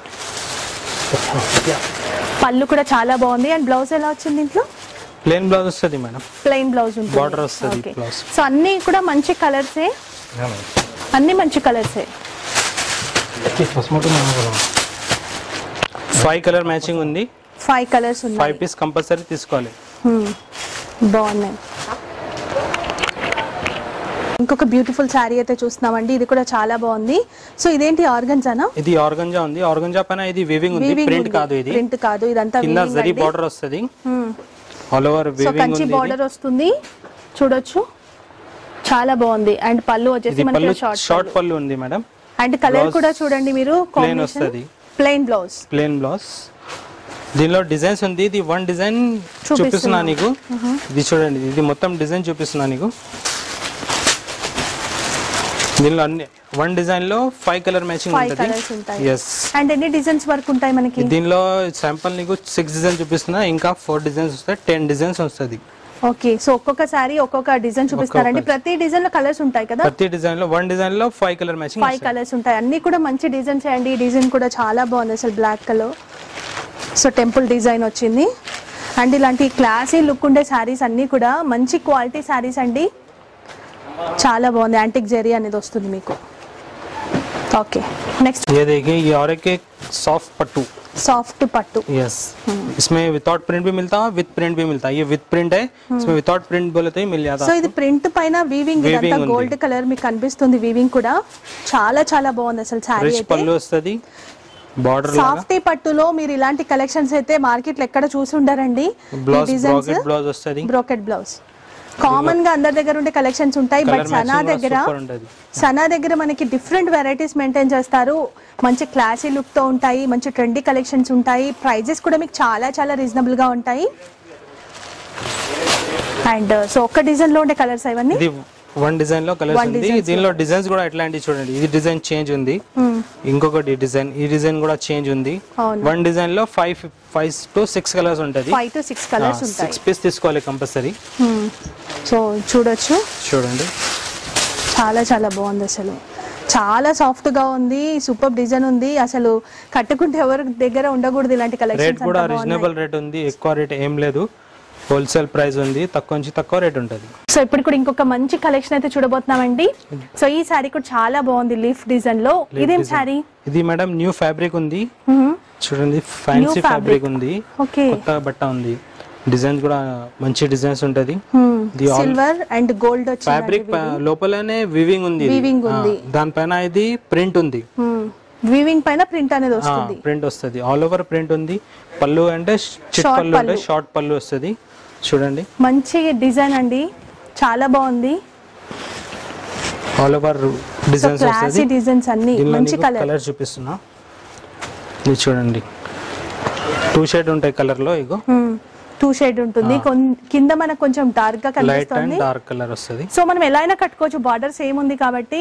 పళ్ళు కూడా చాలా బాగుంది అండ్ బ్లౌజ్ ఎలా వచ్చింది ఇంట్లో ప్లేన్ బ్లౌజ్ వస్తుంది మేడం ప్లెయిన్ బ్లౌజ్ ఉంటుంది Border వస్తది Okay. blouse. సో అన్ని కూడా మంచి కలర్సే అన్ని మంచి కలర్సే ఫైవ్ కలర్ మ్యాచింగ్ ఉంది ఫైవ్ కలర్స్ ఉన్నాయి ఫైవ్ పీస్ కంపల్సరీ తీసుకోవాలి Hmm. బాగున్నాయి ఇంకొక బ్యూటిఫుల్ శారీ అయితే చూస్తున్నామండి ఇది కూడా చాలా బాగుంది సో ఇదేంటి ఆర్గన్జానా ఇది ఆర్గంజా ఉంది ఆర్గంజా పైన ఇది వీవింగ్ ఉంది ప్రింట్ కాదు ఇది ప్రింట్ కాదు ఇదంతా కింద weaving జరీ అండి. బార్డర్ వస్తుంది Hmm. All over so weaving Kanchi ఉంది బార్డర్ వస్తుంది చూడొచ్చు చాలా బాగుంది అండ్ పళ్ళు వచ్చేసి ఇది పళ్ళు మనకి షార్ట్ షార్ట్ పళ్ళు ఉంది మేడం అండ్ కలర్ కూడా చూడండి మీరు ప్లేన్ వస్తుంది ప్లెయిన్ బ్లౌజ్ ప్లేన్ బ్లౌజ్ దీనిలో డిజైన్స్ ఉంది ఇది వన్ డిజైన్ చూపిస్తున్నా నీకు ఇది చూడండి ఇది మొత్తం డిజైన్ చూపిస్తున్నా నీకు దీనిలో అన్ని వన్ డిజైన్ లో ఫైవ్ కలర్ మ్యాచింగ్ ఫైవ్ ఉంటుంది కలర్స్ ఉంటాయి ఎస్ అండ్ ఎన్ని డిజైన్స్ వరకు ఉంటాయి మనకి దీనిలో శాంపుల్ నీకు సిక్స్ డిజైన్ చూపిస్తున్నా ఇంకా ఫోర్ డిజైన్స్ వస్తాయి టెన్ డిజైన్స్ వస్తుంది ఓకే సో ఒక్కొక్క సారీ ఒక్కొక్క డిజైన్ చూపిస్తారండి ప్రతి డిజైన్ లో కలర్స్ ఉంటాయి కదా ప్రతి డిజైన్ లో వన్ డిజైన్ లో five colour matching five colours ఉంటాయి అన్ని కూడా మంచి డిజైన్స్ అండి ఈ డిజైన్ కూడా చాలా బాగుంది అసలు black colour so temple design వచ్చింది అండ్ ఇలాంటి క్లాసీ లుక్ ఉండే శారీస్ అన్నీ కూడా మంచి క్వాలిటీ శారీస్ అండి చాలా బాగుంది యాంటిక్ జెరీ అనేది వస్తుంది మీకు ఓకే నెక్స్ట్ ये देखिए ये और एक soft pattu soft pattu yes इसमें विदाउट प्रिंट भी मिलता है विद प्रिंट भी मिलता है ये विद प्रिंट है इसमें विदाउट प्रिंट बोले तो ही मिल जाता సో है ఇది ప్రింట్ పైన వీవింగ్ Weaving ఇదంతా ఉంది. గోల్డ్ కలర్ మీకు కనిపిస్తుంది వీవింగ్ కూడా చాలా చాలా బాగుంది అసలు శారీ రిచ్ అయితే పళ్ళు వస్తుంది బార్డర్ లాగా సాఫ్టీ పట్టులో మీరు ఇలాంటి కలెక్షన్స్ అయితే మార్కెట్ లో ఎక్కడ చూసి ఉండరండి బ్లౌజ్ డిజైన్స్ బ్రాకెట్ బ్లౌజ్ వస్తుంది బ్రోకెట్ బ్లౌజ్ కామన్ గా అందరి దగ్గర ఉండే కలెక్షన్స్ ఉంటాయి బట్ కలర్ సనా మ్యాచింగ్ దగ్గర సూపర్ ఉంటుంది సనా దగ్గర మనకి డిఫరెంట్ వెరైటీస్ మెయింటైన్ చేస్తారు మంచి క్లాసీ లుక్ తో ఉంటాయి మంచి ట్రెండీ కలెక్షన్స్ ఉంటాయి ప్రైజెస్ కూడా మీకు చాలా చాలా రీజనబుల్ గా ఉంటాయి అండ్ సో ఒక్క డిజైన్ లో ఉండే కలర్స్ ఇవన్నీ ఇది వన్ డిజైన్ లో కలర్స్ ఉంది దీనిలో డిజైన్స్ కూడా ఎట్లాంటి చూడండి ఇది డిజైన్ చేంజ్ ఉంది Hmm. ఇంకొకటి డిజైన్ ఈ డిజైన్ కూడా చేంజ్ ఉంది అవును వన్ డిజైన్ లో five five to six colours ఉంటుంది ఫైవ్ టు సిక్స్ కలర్స్ ఉంటాయి సిక్స్ పీస్ తీసుకోవాలి కంపల్సరీ Hmm. సో చూడొచ్చు చూడండి చాలా చాలా బాగుంది అసలు చాలా సాఫ్ట్ గా ఉంది సూపర్ డిజైన్ ఉంది అసలు కట్టుకుంటే ఎవరి దగ్గర ఉండకూడదు ఇలాంటి రేట్ కలెక్షన్స్ కూడా రీజనబుల్ రేట్ ఉంది ఎక్కువ రేట్ ఏం లేదు హోల్సేల్ ప్రైస్ ఉంది తక్కువ నుంచి తక్కువ రేట్ ఉంటుంది సో ఇప్పుడు కూడా ఇంకొక మంచి కలెక్షన్ అయితే చూడబోతున్నామండి సో ఈ శారీ కూడా చాలా బాగుంది లీఫ్ డిజైన్ లో ఇదేం శారీ ఇది మేడం న్యూ ఫ్యాబ్రిక్ ఉంది చూడండి ఫ్యాన్సీ ఫ్యాబ్రిక్ ఉంది ఓకే కొత్త బట్ట ఉంది డిజైన్ కూడా మంచి డిజైన్స్ ఉంటది ఇది all- సిల్వర్ అండ్ గోల్డ్ వచ్చింది ఫ్యాబ్రిక్ లోపలనే వివింగ్ ఉంది ఇది. Weaving ఆ, ఉంది. దానిపైన ఇది ప్రింట్ ఉంది వీవింగ్ పైన ప్రింట్ అనేది వస్తుంది ప్రింట్ వస్తుంది ఆల్ ఓవర్ ప్రింట్ ఉంది పళ్ళు అంటే చిట్ Short పళ్ళు అంటే పళ్ళు. షార్ట్ పళ్ళు వస్తుంది చూడండి మంచి డిజైన్ అండి చాలా బాగుంది all over so designs classy వస్తుంది డిజైన్స్ అన్ని దీనిలో మంచి కలర్ కలర్ చూపిస్తున్నా ఇది చూడండి టూ షేడ్ ఉంటాయి కలర్ లో ఇగో టూ షేడ్ ఉంటుంది కొన్- కింద మనకు కొంచెం డార్క్ గా లైట్ అండ్ కనిపిస్తుంది డార్క్ కలర్ వస్తుంది సో మనం ఎలా అయినా కట్టుకోవచ్చు బార్డర్ సేమ్ ఉంది కాబట్టి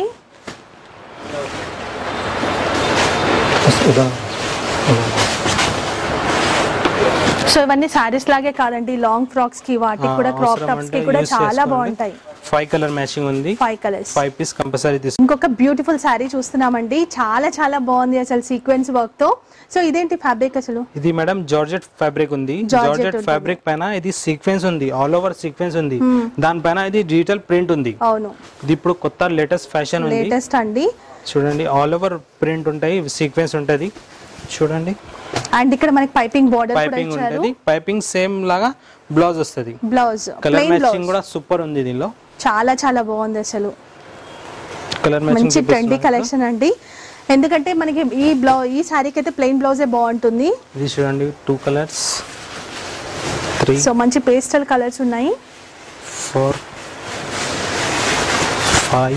సో ఇవన్నీ సారీస్ లాగే కాదండి లాంగ్ ఫ్రాక్స్ కి వాటికి కూడా క్రాప్ టాప్స్ కి కూడా చాలా బాగుంటాయి ఫైవ్ కలర్ మ్యాచింగ్ ఉంది five colours five piece compulsory తీసుకో ఇంకొక బ్యూటిఫుల్ శారీ చూస్తున్నామండి చాలా చాలా బాగుంది అసలు సీక్వెన్స్ వర్క్ తో సో ఇదేంటి ఫ్యాబ్రిక్ అసలు ఇది మేడం జార్జెట్ ఫ్యాబ్రిక్ ఉంది Georgette జార్జెట్ ఉంటుంది. ఫ్యాబ్రిక్ పైన ఇది సీక్వెన్స్ ఉంది ఆల్ ఓవర్ సీక్వెన్స్ ఉంది దానిపైన ఇది డిజిటల్ ప్రింట్ ఉంది అవును ఇది ఇప్పుడు కొత్త లేటెస్ట్ ఫ్యాషన్ ఉంది లేటెస్ట్ అండి చూడండి ఆల్ ఓవర్ ప్రింట్ ఉంటాయి సీక్వెన్స్ ఉంటది చూడండి అండ్ ఇక్కడ మనకి పైపింగ్ బార్డర్ కూడా పైపింగ్ ఇచ్చారు ఉంటది పైపింగ్ సేమ్ లాగా బ్లౌజ్ వస్తుంది blouse colour plain matching blouse కూడా సూపర్ ఉంది దీనిలో చాలా చాలా బాగుంది అసలు కలర్ మంచి మ్యాచింగ్ ట్రెండీ కలెక్షన్ అండి ఎందుకంటే మనకి ఈ బ్లౌ ఈ శారీకి అయితే ప్లెయిన్ బ్లౌజే బాగుంటుంది ఇది చూడండి టూ కలర్స్ త్రీ సో మంచి పేస్టల్ కలర్స్ ఉన్నాయి four five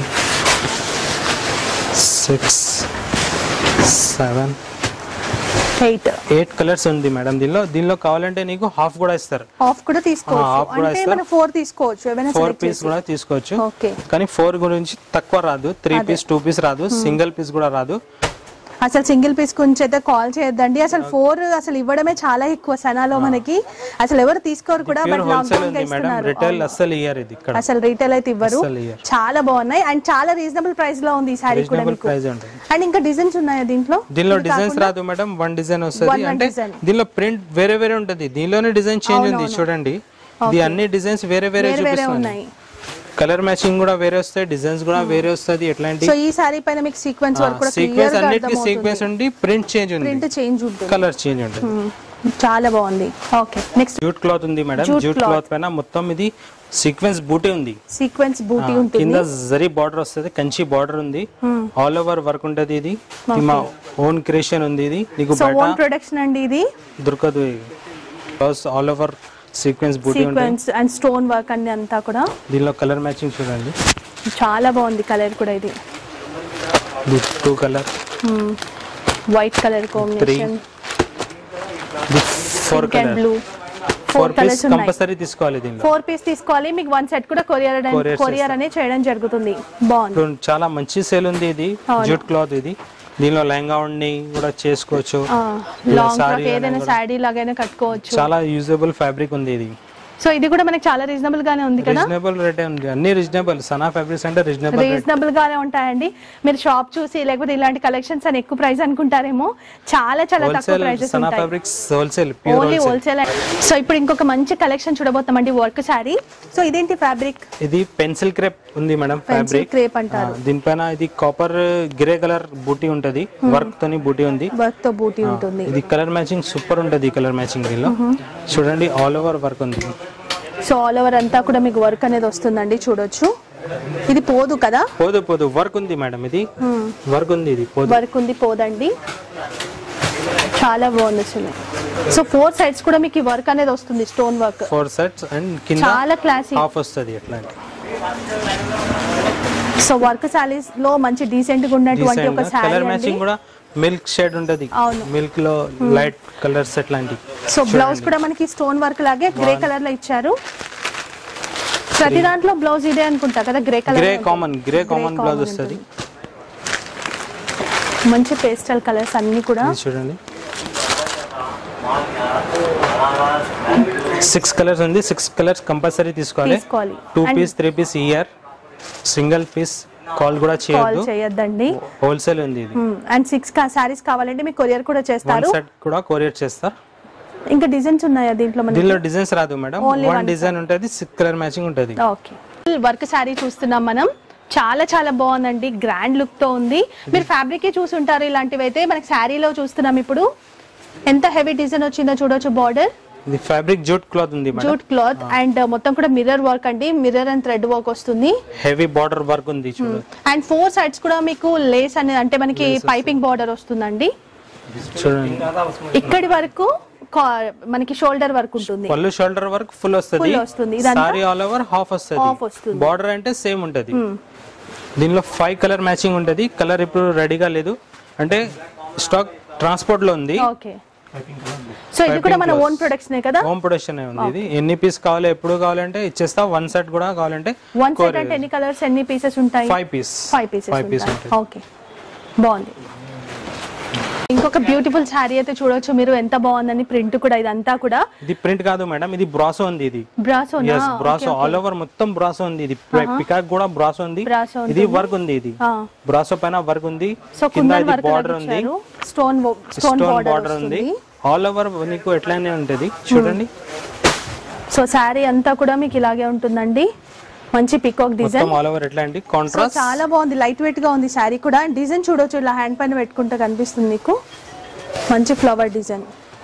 six seven eight eight colours ఉంది మేడం దీనిలో దీనిలో కావాలంటే నీకు హాఫ్ కూడా ఇస్తారు హాఫ్ కూడా తీసుకోవచ్చు half కూడా అంటే ఇస్తారు. మనం ఫోర్ తీసుకోవచ్చు ఏమైనా ఫోర్ select పీస్ చేసి. కూడా తీసుకోవచ్చు ఓకే కానీ ఫోర్ గురించి తక్కువ రాదు త్రీ పీస్ టూ పీస్ రాదు సింగిల్ పీస్ కూడా రాదు అసలు సింగిల్ పీస్ గురించి అయితే కాల్ చేయొద్దండి అసలు ఫోర్ అసలు ఇవ్వడమే చాలా ఎక్కువ సనాలో మనకి అసలు ఎవరు తీసుకోరు కూడా ప్యూర్ బట్ హోల్సేల్ లాక్డౌన్ ఉంది మేడం రిటైల్ అస్సలు ఇయ్యారు ఇది ఇక్కడ అసలు రీటైల్ అయితే ఇవ్వరు అస్సలు ఇయ్యరు చాలా బాగున్నాయి అండ్ చాలా రీజనబుల్ ప్రైస్ లో ఉంది ఈ శారీ కూడా రీజనబుల్ మీకు ప్రైస్ ఉంటుంది అండ్ ఇంకా డిజైన్స్ ఉన్నాయా దీంట్లో దీనిలో డిజైన్స్ రాదు మేడం వన్ డిజైన్ వస్తుంది one అంటే design. దీనిలో ప్రింట్ వేరే వేరే ఉంటుంది దీనిలోనే డిజైన్ చేంజ్ ఉంది చూడండి ఇది అన్ని డిజైన్స్ వేరే వేరే వేరే వేరే చూపిస్తుంది ఉన్నాయి కలర్ మ్యాచింగ్ కూడా వేరే వస్తాయి డిజైన్స్ కూడా వేరే వస్తుంది ఎట్లాంటి సో ఈ సారీ పైన మీకు సీక్వెన్స్ వర్క్ కూడా సీక్వెన్స్ క్లియర్ గా అన్నిటికీ అర్థమవుతుంది సీక్వెన్స్ ఉండి ప్రింట్ చేంజ్ ఉంది ప్రింట్ చేంజ్ ఉంటుంది కలర్ చేంజ్ ఉంటుంది మ్మ్. చాలా బాగుంది ఓకే నెక్స్ట్ జూట్ క్లాత్ ఉంది madam Jute jute cloth. Cloth పైన మొత్తం ఇది సీక్వెన్స్ బూటీ ఉంది సీక్వెన్స్ బూటీ ఆ, ఉంటుంది కింద జరీ బార్డర్ వస్తుంది కంచి బార్డర్ ఉంది ఆల్ ఓవర్ వర్క్ ఉంటది ఇది ఇది మా ఓన్ క్రియేషన్ ఉంది ఇది నీకు సో బయట ఓన్ ప్రొడక్షన్ అండి ఇది దొరకదు plus all over sequence buti ఉంటుంది సీక్వెన్స్ అండ్ స్టోన్ వర్క్ అన్ని అంతా కూడా దీనిలో కలర్ మ్యాచింగ్ చూడండి చాలా బాగుంది కలర్ కూడా ఇది ఇది two colour white colour combination ఇది four pink and colour blue four four piece colours ఉన్నాయి కంపల్సరీ తీసుకోవాలి దీనిలో ఫోర్ పీస్ తీసుకోవాలి మీకు వన్ సెట్ కూడా కొరియర్ Courier కొరియర్ అనే చేయడం జరుగుతుంది బాగుంది ఇప్పుడు చాలా మంచి సేల్ ఉంది ఇది జూట్ క్లాత్ ఇది దీనిలో లెహంగా ఉండి కూడా చేసుకోవచ్చు లాంగ్ saree ఫ్రాక్ ఏదైనా శాడీ లాగైనా కట్టుకోవచ్చు చాలా యూజబుల్ ఫ్యాబ్రిక్ ఉంది ఇది సో ఇది కూడా మనకి చాలా రీజనబుల్ గానే ఉంది కదా రీజనబుల్ రేట్ ఉంది అన్ని రీజనబుల్ సనా ఫ్యాబ్రిక్స్ అంటే రీజనబుల్ రేట్ రీజనబుల్ గానే ఉంటాయండి మీరు షాప్ చూసి లేకపోతే ఇలాంటి కలెక్షన్స్ అని ఎక్కువ ప్రైస్ అనుకుంటారేమో చాలా చాలా తక్కువ హోల్సేల్ ప్రైజెస్ సనా ఉంటాయి fabrics wholesale pure only wholesale wholesale so ఇప్పుడు ఇంకొక మంచి కలెక్షన్ చూడబోతామండి వర్క్ శారీ సో ఇదేంటి ఫ్యాబ్రిక్ ఇది పెన్సిల్ క్రేప్ ఉంది మేడం పెన్సిల్ ఫ్యాబ్రిక్ క్రేప్ అంటారు దీనిపైన ఇది కాపర్ గ్రే కలర్ బూటీ ఉంటది వర్క్ తోని బూటీ ఉంది వర్క్ తో బూటీ ఉంటుంది ఇది కలర్ మ్యాచింగ్ సూపర్ ఉంటది కలర్ మ్యాచింగ్ దీనిలో చూడండి ఆల్ ఓవర్ వర్క్ ఉంది సో ఆల్ ఓవర్ అంతా కూడా మీకు వర్క్ అనేది వస్తుందండి చూడొచ్చు ఇది పోదు కదా పోదు పోదు వర్క్ ఉంది మేడం ఇది వర్క్ ఉంది ఇది పోదు వర్క్ ఉంది పోదండి చాలా బాగుంది అసలు సో ఫోర్ సైడ్స్ కూడా మీకు ఈ వర్క్ అనేది వస్తుంది stone work four sets and కింద చాలా క్లాసిక్ హాఫ్ వస్తుంది అట్లాంటి సో వర్క్ సారీస్ లో మంచి డీసెంట్ గా ఉన్నటువంటి ఒక కలర్ శారీ అండి మ్యాచింగ్ కూడా మిల్క్ షేడ్ ఉంటది అవును. మిల్క్ లో లైట్ కలర్స్ అట్లాంటివి సో బ్లౌజ్ కూడా మనకి స్టోన్ వర్క్ లాగే గ్రే కలర్ లో ఇచ్చారు ప్రతి దాంట్లో బ్లౌజ్ ఇదే అనుకుంటా కదా grey colour grey common grey common blouse వస్తుంది మంచి పేస్టల్ కలర్స్ అన్ని కూడా ఇది చూడండి సిక్స్ కలర్స్ ఉంది సిక్స్ కలర్స్ కంపల్సరీ తీసుకోవాలి తీసుకోవాలి two piece three piece year single piece call కూడా కాల్ చేయొద్దు చేయొద్దండి హోల్సేల్ ఉంది ఇది అండ్ సిక్స్ సారీస్ కావాలంటే మీకు కొరియర్ కూడా వన్ చేస్తారు సెట్ కూడా కొరియర్ చేస్తారు ఇంకా డిజైన్స్ ఉన్నాయా దీంట్లో మనకి దీనిలో డిజైన్స్ రాదు madam Only one one design ఉంటుంది సిక్స్ కలర్ మ్యాచింగ్ ఉంటుంది ఓకే వర్క్ శారీ చూస్తున్నాం మనం చాలా చాలా బాగుందండి గ్రాండ్ లుక్ తో ఉంది మీరు ఫ్యాబ్రిక్ చూసి ఉంటారు ఇలాంటివి అయితే మనకి శారీలో చూస్తున్నాం ఇప్పుడు ఎంత హెవీ డిజైన్ వచ్చిందో చూడొచ్చు బార్డర్ ఇది ఫ్యాబ్రిక్ జూట్ క్లాత్ ఉంది మేడం జూట్ క్లాత్ అండ్ మొత్తం కూడా మిర్రర్ వర్క్ అండి మిర్రర్ అండ్ థ్రెడ్ వర్క్ వస్తుంది హెవీ బార్డర్ వర్క్ ఉంది చూడు అండ్ ఫోర్ సైడ్స్ కూడా మీకు లేస్ అనేది అంటే మనకి పైపింగ్ బార్డర్ వస్తుందండి చూడండి ఇక్కడి వరకు కా- మనకి షోల్డర్ వర్క్ ఉంటుంది పళ్ళు షోల్డర్ వర్క్ ఫుల్ వస్తుంది Full వస్తుంది. ఇదంతా sari all over half Half వస్తుంది వస్తుంది. బార్డర్ అంటే సేమ్ ఉంటది దీనిలో ఫైవ్ కలర్ మ్యాచింగ్ ఉంటది కలర్ ఇప్పుడు రెడీగా లేదు అంటే స్టాక్ ట్రాన్స్పోర్ట్ లో ఉంది ఓకే సో ఇది కూడా మన ఓన్ ప్రొడక్ట్స్ కదా హోమ్ ప్రొడక్షన్ ఉంది ఇది ఎన్ని పీస్ కావాలి ఎప్పుడు కావాలంటే ఇచ్చేస్తా వన్ సెట్ కూడా కావాలంటే వన్ సెట్ అంటే ఎన్ని కలర్స్ ఎన్ని పీసెస్ ఉంటాయి five piece five pieces five piece ఉంటాయి ఓకే బాగుంది ఇంకొక బ్యూటిఫుల్ శారీ అయితే చూడొచ్చు మీరు ఎంత బాగుందని ప్రింట్ కూడా ఇదంతా కూడా ఇది ప్రింట్ కాదు మేడం ఇది బ్రాసో ఉంది ఇది బ్రాసోనా ఎస్ బ్రాసో ఆల్ ఓవర్ మొత్తం బ్రాసో ఉంది ఇది పికాక్ కూడా బ్రాసో ఉంది Brasso ఇది వర్క్ ఉంది ఇది బ్రాసో పైన వర్క్ ఉంది సో కింద కుందన్ ఇది వర్క్ బార్డర్ ఉంది ఇచ్చారు stone stone stone border border ఉంది వస్తుంది ఆల్ ఓవర్ నీకు ఎట్లానే ఉంటది చూడండి సో శారీ అంతా కూడా మీకు ఇలాగే ఉంటుందండి మంచి పికాక్ డిజైన్ మొత్తం ఆల్ ఓవర్ ఎట్లా అండి సో కాంట్రాస్ట్ చాలా బాగుంది లైట్ వెయిట్ గా ఉంది శారీ కూడా డిజైన్ చూడొచ్చు ఇలా హ్యాండ్ పైన పెట్టుకుంటే కనిపిస్తుంది మీకు మంచి flower design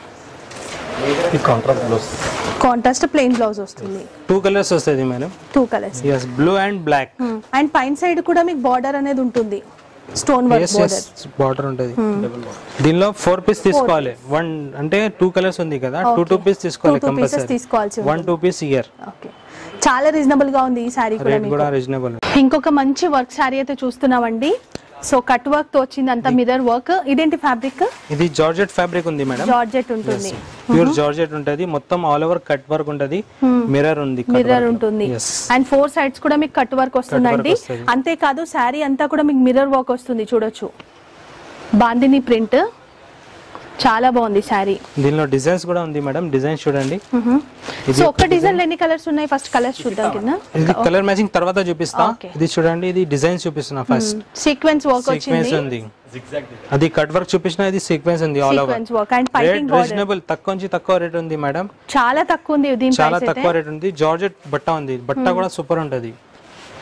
contrast blouse contrast plain blouse వస్తుంది టూ కలర్స్ వస్తుంది madam two colours yes blue and black and పైన సైడ్ కూడా మీకు బార్డర్ అనేది ఉంటుంది stone work yes border yes border ఉంటది దీనిలో ఫోర్ పీస్ తీసుకోవాలి వన్ అంటే టూ కలర్స్ ఉంది కదా టూ టూ పీస్ తీసుకోవాలి టూ పీసెస్ కంపల్సరీ తీసుకోవాల్సి వన్ టూ పీస్ ఇయర్ ఓకే చాలా రీజనబుల్ గా ఉంది ఈ శారీ కూడా రేట్ మీకు కూడా రీజనబుల్ ఇంకొక మంచి వర్క్ శారీ అయితే చూస్తున్నామండి సో కట్ వర్క్ తో వచ్చింది అంతా మిర్రర్ వర్క్ ఇదేంటి ఫ్యాబ్రిక్ ఇది జార్జెట్ ఫ్యాబ్రిక్ ఉంది మేడం జార్జెట్ ఉంటుంది ప్యూర్ జార్జెట్ ఉంటది మొత్తం ఆల్ ఓవర్ కట్ వర్క్ ఉంటది మిర్రర్ ఉంది cut మిర్రర్ work. ఉంటుంది Yes. అండ్ ఫోర్ సైడ్స్ కూడా మీకు కట్ వర్క్ వస్తుందండి వస్తది. అంతేకాదు శారీ అంతా కూడా మీకు మిర్రర్ వర్క్ వస్తుంది చూడొచ్చు బాందిని ప్రింట్ చాలా బాగుంది శారీ దీనిలో డిజైన్స్ కూడా ఉంది మేడం డిజైన్ చూడండి సో ఒక్క డిజైన్ ఎన్ని కలర్స్ ఉన్నాయి ఫస్ట్ కలర్స్ చూద్దాం కింద ఇది కలర్ మ్యాచింగ్ తర్వాత చూపిస్తా Okay. ఇది చూడండి ఇది డిజైన్ చూపిస్తున్నా ఫస్ట్ సీక్వెన్స్ వర్క్ సీక్వెన్స్ వచ్చింది ఉంది అది కట్ వర్క్ చూపించిన ఇది సీక్వెన్స్ ఉంది all over sequence work and rate piping border reasonable తక్కువ నుంచి తక్కువ రేట్ ఉంది మేడం చాలా తక్కువ ఉంది దీని చాలా ప్రైస్ అయితే తక్కువ రేట్ ఉంది జార్జెట్ బట్ట ఉంది బట్ట కూడా సూపర్ ఉంటది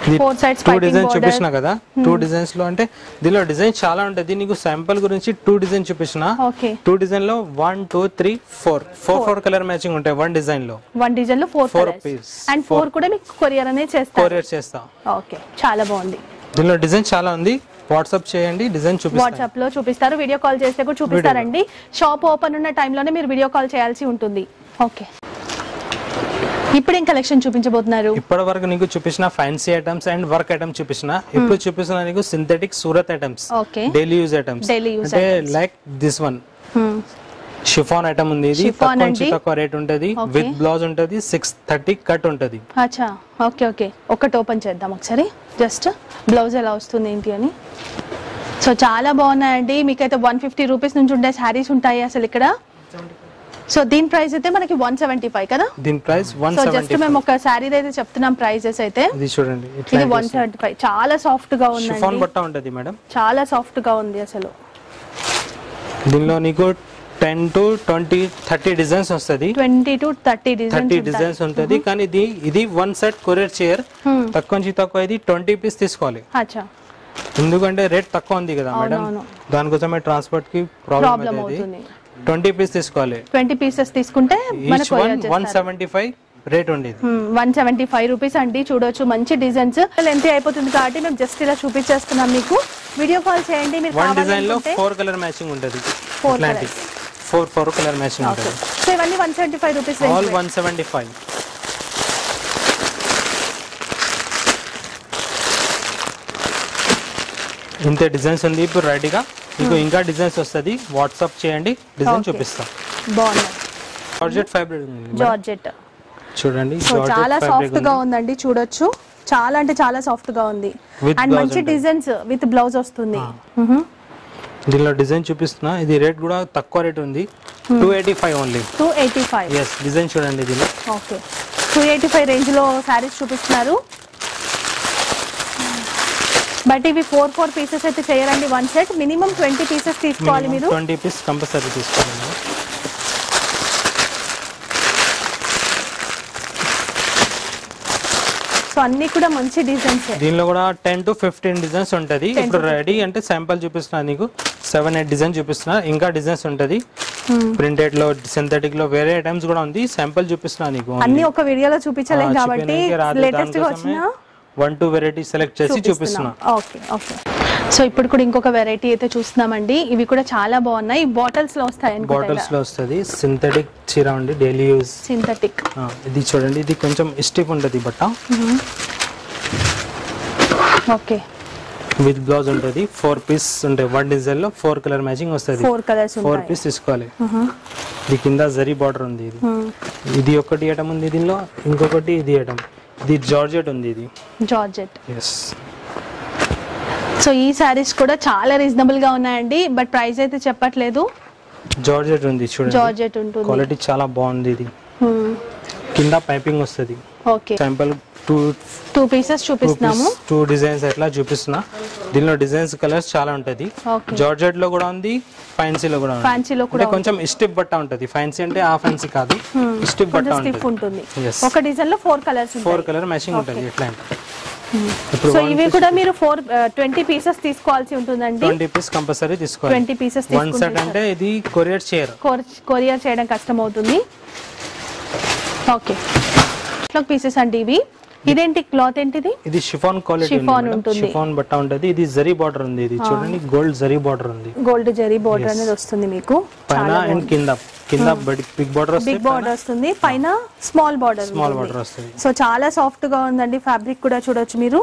ఫోర్ సైడ్స్ టూ డిజైన్ చూపించిన కదా టూ డిజైన్స్ లో అంటే దీనిలో డిజైన్ చాలా ఉంటుంది నీకు శాంపుల్ గురించి టూ డిజైన్ చూపించిన ఓకే టూ డిజైన్ లో one two three four four four colour matching ఉంటాయి వన్ డిజైన్ లో వన్ డిజైన్ లో four Four colours piece. And four కూడా మీకు కొరియర్ అనేది చేస్తారు కొరియర్ చేస్తా ఓకే చాలా బాగుంది దీనిలో డిజైన్ చాలా ఉంది వాట్సాప్ చేయండి డిజైన్ చూపిస్తాను వాట్సాప్ లో చూపిస్తారు వీడియో కాల్ చేస్తే కూడా చూపిస్తారండి షాప్ ఓపెన్ ఉన్న టైంలోనే మీరు వీడియో కాల్ చేయాల్సి ఉంటుంది ఓకే ఇప్పుడు ఏం కలెక్షన్ చూపించబోతున్నారు ఇప్పటి వరకు నీకు చూపించిన fancy items and work items చూపించిన ఇప్పుడు చూపిస్తున్న నీకు synthetic Surat items okay daily use items Daily use అంటే like this one chiffon item ఉంది ఇది Chiffon తక్కువ నుంచి అండి. తక్కువ రేట్ ఉంటది Okay. విత్ బ్లౌజ్ ఉంటది సిక్స్ థర్టీ కట్ ఉంటది అచ్చా ఓకే ఓకే ఒకటి ఓపెన్ చేద్దాం ఒకసారి జస్ట్ బ్లౌజ్ ఎలా వస్తుంది ఏంటి అని సో చాలా బాగున్నాయండి మీకైతే వన్ ఫిఫ్టీ రూపీస్ నుంచి ఉండే శారీస్ ఉంటాయి అసలు ఇక్కడ సో దీని ప్రైస్ అయితే మనకి వన్ సెవెంటీ ఫైవ్ కదా దీని price one so just seventy మేము ఒక శారీ అయితే చెప్తున్నాం ప్రైజెస్ అయితే ఇది చూడండి ఇది వన్ సెవెంటీ ఫైవ్ చాలా సాఫ్ట్ గా షిఫాన్ ఉందండి బట్ట ఉంటది మేడం చాలా సాఫ్ట్ గా ఉంది అసలు దీనిలో నీకు ten to twenty thirty designs వస్తుంది twenty to thirty thirty designs designs ఉంటది కానీ ఇది ఇది వన్ సెట్ కొరియర్ చైర్ తక్కువ నుంచి తక్కువ ఇది ట్వంటీ పీస్ తీసుకోవాలి అచ్చా ఎందుకంటే రేట్ తక్కువ ఉంది కదా మేడం అవునవును. దానికోసమే ట్రాన్స్పోర్ట్ కి ప్రాబ్లం ప్రాబ్లం అవుతుంది అవుతుంది ట్వంటీ పీస్ తీసుకోవాలి ట్వంటీ పీసెస్ తీసుకుంటే మన each one one seventy five rate ఉండేది వన్ సెవెంటీ ఫైవ్ రూపీస్ అండి చూడొచ్చు మంచి డిజైన్స్ లెంత్ అయిపోతుంది కాబట్టి మేము జస్ట్ ఇలా చూపించేస్తున్నాం మీకు వీడియో కాల్ చేయండి మీరు వన్ డిజైన్ లో కావాలనుకుంటే ఫోర్ కలర్ మ్యాచింగ్ ఉంటది Four ఇట్లాంటి four four colour matching okay ఉంటది సో ఇవన్నీ one seventy five rupees all one seventy five ఇంతే డిజైన్స్ ఉంది ఇప్పుడు రెడీగా మీకు ఇంకా డిజైన్స్ వస్తుంది వాట్సాప్ చేయండి డిజైన్ Okay. చూపిస్తాం బాగున్నాయి జార్జెట్ ఫ్యాబ్రిక్ ఉంది మేడం. జార్జెట్ చూడండి సో చాలా జార్జెట్ సాఫ్ట్ ఫ్యాబ్రిక్ గా ఉందండి చూడొచ్చు చాలా అంటే చాలా సాఫ్ట్ గా ఉంది With అండ్ blouse మంచి ఉంటుంది. డిజైన్స్ విత్ బ్లౌజ్ వస్తుంది దీనిలో డిజైన్ చూపిస్తున్నా ఇది రేట్ కూడా తక్కువ రేట్ ఉంది two eighty five only two eighty five yes design చూడండి దీనిలో okay two eighty five range లో శారీస్ చూపిస్తున్నారు బట్ ఇవి ఫోర్ ఫోర్ పీసెస్ అయితే చేయరండి one set minimum twenty pieces తీసుకోవాలి మీరు ట్వంటీ పీస్ కంపల్సరీ తీసుకోండి మేడం. సో అన్ని కూడా మంచి డిజైన్స్ దీనిలో కూడా టెన్ టు ఫిఫ్టీన్ డిజైన్స్ ఉంటుంది ఇప్పుడు రెడీ అంటే శాంపుల్ చూపిస్తున్నా నీకు సెవెన్ ఎయిట్ డిజైన్ చూపిస్తున్నా ఇంకా డిజైన్స్ ఉంటుంది ప్రింటెడ్ లో సింథటిక్ లో వేరే ఐటమ్స్ కూడా ఉంది శాంపుల్ చూపిస్తున్నా నీకు అన్ని ఒక వీడియోలో చూపించలేం కాబట్టి లేటెస్ట్ గా వచ్చిన వన్ టూ వెరైటీ సెలెక్ట్ చేసి చూపిస్తున్నా ఓకే ఓకే సో ఇప్పుడు కూడా ఇంకొక వెరైటీ అయితే చూస్తున్నామండి ఇవి కూడా చాలా బాగున్నాయి బాటిల్స్ లో వస్తాయి బాటిల్స్ లో వస్తుంది సింథటిక్ చీర ఉంది డైలీ యూజ్ సింథటిక్ ఇది చూడండి ఇది కొంచెం స్టిఫ్ ఉంటుంది బట్ట ఓకే విత్ బ్లౌజ్ ఉంటుంది ఫోర్ పీస్ ఉంటాయి వన్ డిజైన్ లో ఫోర్ కలర్ మ్యాచింగ్ వస్తుంది ఫోర్ కలర్స్ ఫోర్ ఉంటాయి పీస్ తీసుకోవాలి ఇది కింద జరీ బార్డర్ ఉంది ఇది ఇది ఒకటి ఐటమ్ ఉంది దీనిలో ఇంకొకటి ఇది ఐటమ్ ఇది జార్జెట్ ఉంది ఇది జార్జెట్ ఎస్ సో ఈ శారీస్ కూడా చాలా రీజనబుల్ గా ఉన్నాయండి బట్ ప్రైస్ అయితే చెప్పట్లేదు జార్జెట్ ఉంది చూడండి జార్జెట్ ఉంటుంది క్వాలిటీ చాలా బాగుంది ఇది కింద పైపింగ్ వస్తుంది okay sample two two pieces చూపిస్తున్నాము టూ డిజైన్స్ ఎట్లా చూపిస్తున్నా దీనిలో డిజైన్స్ కలర్స్ చాలా ఉంటది ఓకే జార్జెట్ లో కూడా ఉంది ఫ్యాన్సీలో కూడా ఉంది ఫ్యాన్సీలో అంటే కూడా కొంచెం స్టిప్ బట్ట ఉంటది ఫ్యాన్సీ అంటే ఆ ఫ్యాన్సీ కాదు స్టిప్ బట్ట కొంచెం స్టిఫ్ ఉంటుంది ఉంటుంది Yes. ఒక డిజైన్ లో ఫోర్ కలర్స్ ఫోర్ ఉంటాయి కలర్ మ్యాచింగ్ ఉంటుంది ఎట్లా అంటే ఇప్పుడు సో ఇవి కూడా మీరు ఫోర్ ట్వంటీ పీసెస్ తీసుకోవాల్సి ఉంటుందండి ట్వంటీ పీస్ కంపల్సరీ తీసుకోవాలి ట్వంటీ పీసెస్ వన్ సెట్ అంటే ఇది కొరియర్ చైర్ కొరియర్ చేయడం కష్టం అవుతుంది ఓకే పీసెస్ అండి ఇవి ఇదేంటి క్లాత్ ఏంటిది ఇది షిఫాన్ క్వాలిటీ Chiffon ఉంటుంది. షిఫాన్ బట్ట ఉంటుంది ఇది జరీ బార్డర్ ఉంది ఇది చూడండి గోల్డ్ జరీ బార్డర్ ఉంది గోల్డ్ జరీ బోర్డర్ అనేది వస్తుంది మీకు పైన అండ్ కింద కింద బిగ్ బార్డర్ వస్తుంది బిగ్ బార్డర్ వస్తుంది పైన స్మాల్ బార్డర్ స్మాల్ బార్డర్ వస్తుంది సో చాలా సాఫ్ట్ గా ఉందండి ఫ్యాబ్రిక్ కూడా చూడొచ్చు మీరు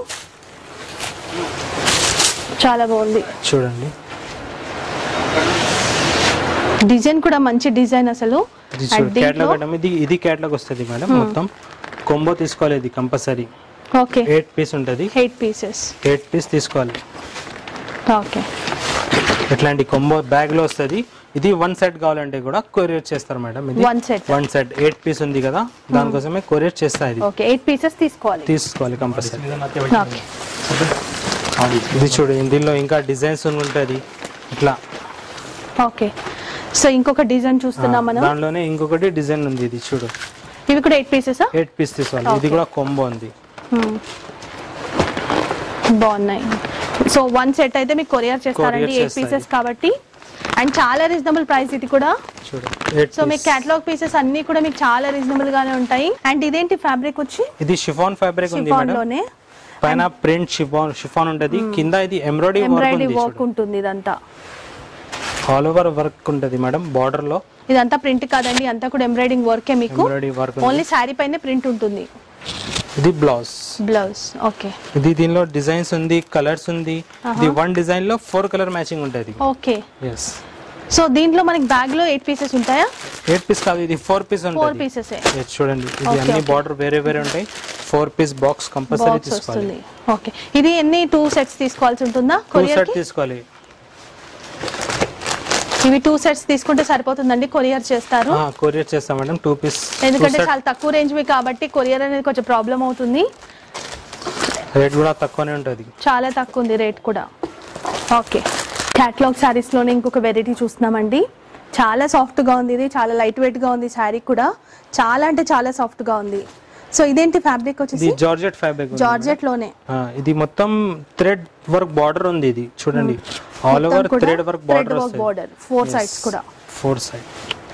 చాలా బాగుంది చూడండి డిజైన్ కూడా మంచి డిజైన్ అసలు ఇది And చూడండి దీంట్లో క్యాట్లాగ్ ఐటమ్ ఇది ఇది క్యాట్లాగ్ వస్తుంది మేడం మొత్తం కొంబో తీసుకోవాలి ఇది కంపల్సరీ ఓకే ఎయిట్ పీస్ ఉంటుంది ఎయిట్ పీసెస్ ఎయిట్ పీస్ తీసుకోవాలి ఓకే ఇట్లాంటి కొంబో బ్యాగ్ లో వస్తుంది ఇది వన్ సెట్ కావాలంటే కూడా కొరియర్ చేస్తారు మేడం ఇది one set one set eight piece ఉంది కదా దానికోసమే కొరియర్ చేస్తా ఇది ఓకే ఎయిట్ పీసెస్ తీసుకోవాలి తీసుకోవాలి కంపల్సరీ ఓకే ఇది చూడు దీనిలో ఇంకా డిజైన్స్ ఉంటుంది ఇట్లా ఓకే సో ఇంకొక డిజైన్ చూస్తున్నాం మనం దానిలోనే ఇంకొకటి డిజైన్ ఉంది ఇది చూడు ఇవి కూడా ఎయిట్ పీసెస్ ఎయిట్ పీస్ తీసుకోవాలి ఇది కూడా కొంబో ఉంది బాగున్నాయి సో వన్ సెట్ అయితే మీకు కొరియర్ చేస్తారండి Courier ఎయిట్ చేస్తారు. పీసెస్ కాబట్టి అండ్ చాలా రీజనబుల్ ప్రైస్ ఇది కూడా చూడండి ఎయిట్ సో మీకు క్యాటలాగ్ పీసెస్ అన్ని కూడా మీకు చాలా రీజనబుల్ గానే ఉంటాయి అండ్ ఇదేంటి ఫ్యాబ్రిక్ వచ్చి ఇది షిఫాన్ ఫ్యాబ్రిక్ ఉంది షిఫాన్ మేడం లోనే పైన ప్రింట్ షిఫాన్ షిఫాన్ ఉంటది కింద ఇది ఎంబ్రాయిడరీ వర్క్ ఎంబ్రాయిడరీ ఉంది వర్క్ ఉంటుంది ఇదంతా ఆల్ ఓవర్ వర్క్ ఉంటది మేడం బార్డర్ లో ఇదంతా ప్రింట్ కాదండి అంతా కూడా ఎంబ్రాయిడింగ్ వర్కే మీకు ఎంబ్రాయిడరీ వర్క్ ఓన్లీ శారీ పైన ప్రింట్ ఉంటుంది ఇది బ్లౌజ్ బ్లౌజ్ ఓకే ఇది దీనిలో డిజైన్స్ ఉంది కలర్స్ ఉంది ఇది వన్ డిజైన్ లో ఫోర్ కలర్ మ్యాచింగ్ ఉంటది ఓకే ఎస్ సో దీంట్లో మనకి బ్యాగ్ లో ఎయిట్ పీసెస్ ఉంటాయా ఎయిట్ పీస్ కాదు ఇది ఫోర్ పీస్ ఫోర్ ఉంటుంది పీసెస్ Yes, చూడండి ఇది Okay, అన్ని okay. బార్డర్ వేరే వేరే ఉంటాయి four piece box compulsory box తీసుకోవాలి వస్తుంది ఓకే ఇది ఎన్ని టూ సెట్స్ తీసుకోవాల్సి ఉంటుందా టూ కొరియర్ సెట్ తీసుకోవాలి ఇవి టూ సెట్స్ తీసుకుంటే సరిపోతుందండి కొరియర్ చేస్తారు కొరియర్ చేస్తాం మేడం టూ పీస్ ఎందుకంటే చాలా తక్కువ రేంజ్ కాబట్టి కొరియర్ అనేది కొంచెం ప్రాబ్లం అవుతుంది రేట్ కూడా తక్కువనే ఉంటుంది చాలా తక్కువ ఉంది రేట్ కూడా ఓకే క్యాట్లాగ్ శారీస్లోనే ఇంకొక వెరైటీ చూస్తున్నామండి చాలా సాఫ్ట్గా ఉంది ఇది చాలా లైట్ వెయిట్గా ఉంది శారీ కూడా చాలా అంటే చాలా సాఫ్ట్గా ఉంది సో ఇదేంటి ఫ్యాబ్రిక్ ఇది వచ్చేసి జార్జెట్ ఫ్యాబ్రిక్ జార్జెట్ లోనే ఇది మొత్తం థ్రెడ్ వర్క్ బార్డర్ ఉంది ఇది చూడండి all over thread work thread border work border four sides కూడా ఫోర్ సైడ్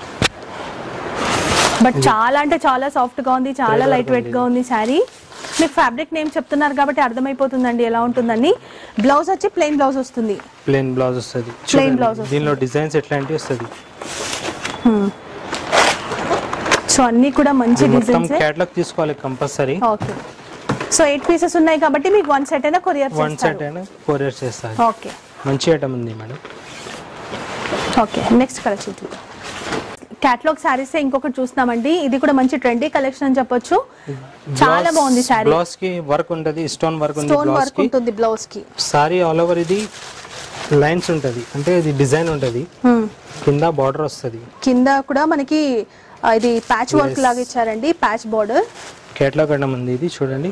బట్ చాలా అంటే చాలా సాఫ్ట్ గా ఉంది చాలా Thread లైట్ work వెయిట్ గా ఉంది శారీ మీకు ఫ్యాబ్రిక్ నేమ్ చెప్తున్నారు కాబట్టి అర్థమైపోతుందండి ఎలా ఉంటుందని బ్లౌజ్ వచ్చి ప్లెయిన్ బ్లౌజ్ వస్తుంది ప్లెయిన్ బ్లౌజ్ వస్తుంది Plain blouse వస్తుంది. దీనిలో డిజైన్స్ ఎట్లాంటివి వస్తుంది సో అన్ని కూడా మంచి ఇది మొత్తం డిజైన్స్ క్యాటలాగ్ తీసుకోవాలి compulsory okay so eight pieces ఉన్నాయి కాబట్టి మీకు వన్ సెట్ అయినా కొరియర్ వన్ సెట్ చేస్తారు అయినా కొరియర్ చేస్తారు ఓకే మంచి ఐటమ్ ఉంది మేడం ఓకే నెక్స్ట్ కలెక్షన్ చూద్దాం క్యాటలాగ్ శారీస్ ఇంకొకటి చూస్తున్నామండి ఇది కూడా మంచి ట్రెండీ కలెక్షన్ అని చెప్పొచ్చు చాలా బాగుంది శారీ బ్లౌజ్ కి వర్క్ ఉంటది స్టోన్ వర్క్ ఉంది స్టోన్ బ్లౌజ్ వర్క్ కి ఉంటుంది బ్లౌజ్ కి సారీ ఆల్ ఓవర్ ఇది లైన్స్ ఉంటది అంటే ఇది డిజైన్ ఉంటది Hmm. కింద బార్డర్ వస్తుంది కింద కూడా మనకి ఆ, ఇది ప్యాచ్ వర్క్ లాగా ఇచ్చారండి ప్యాచ్ బార్డర్ కేటలాగ్ ఐటమ్ ఉంది ఇది చూడండి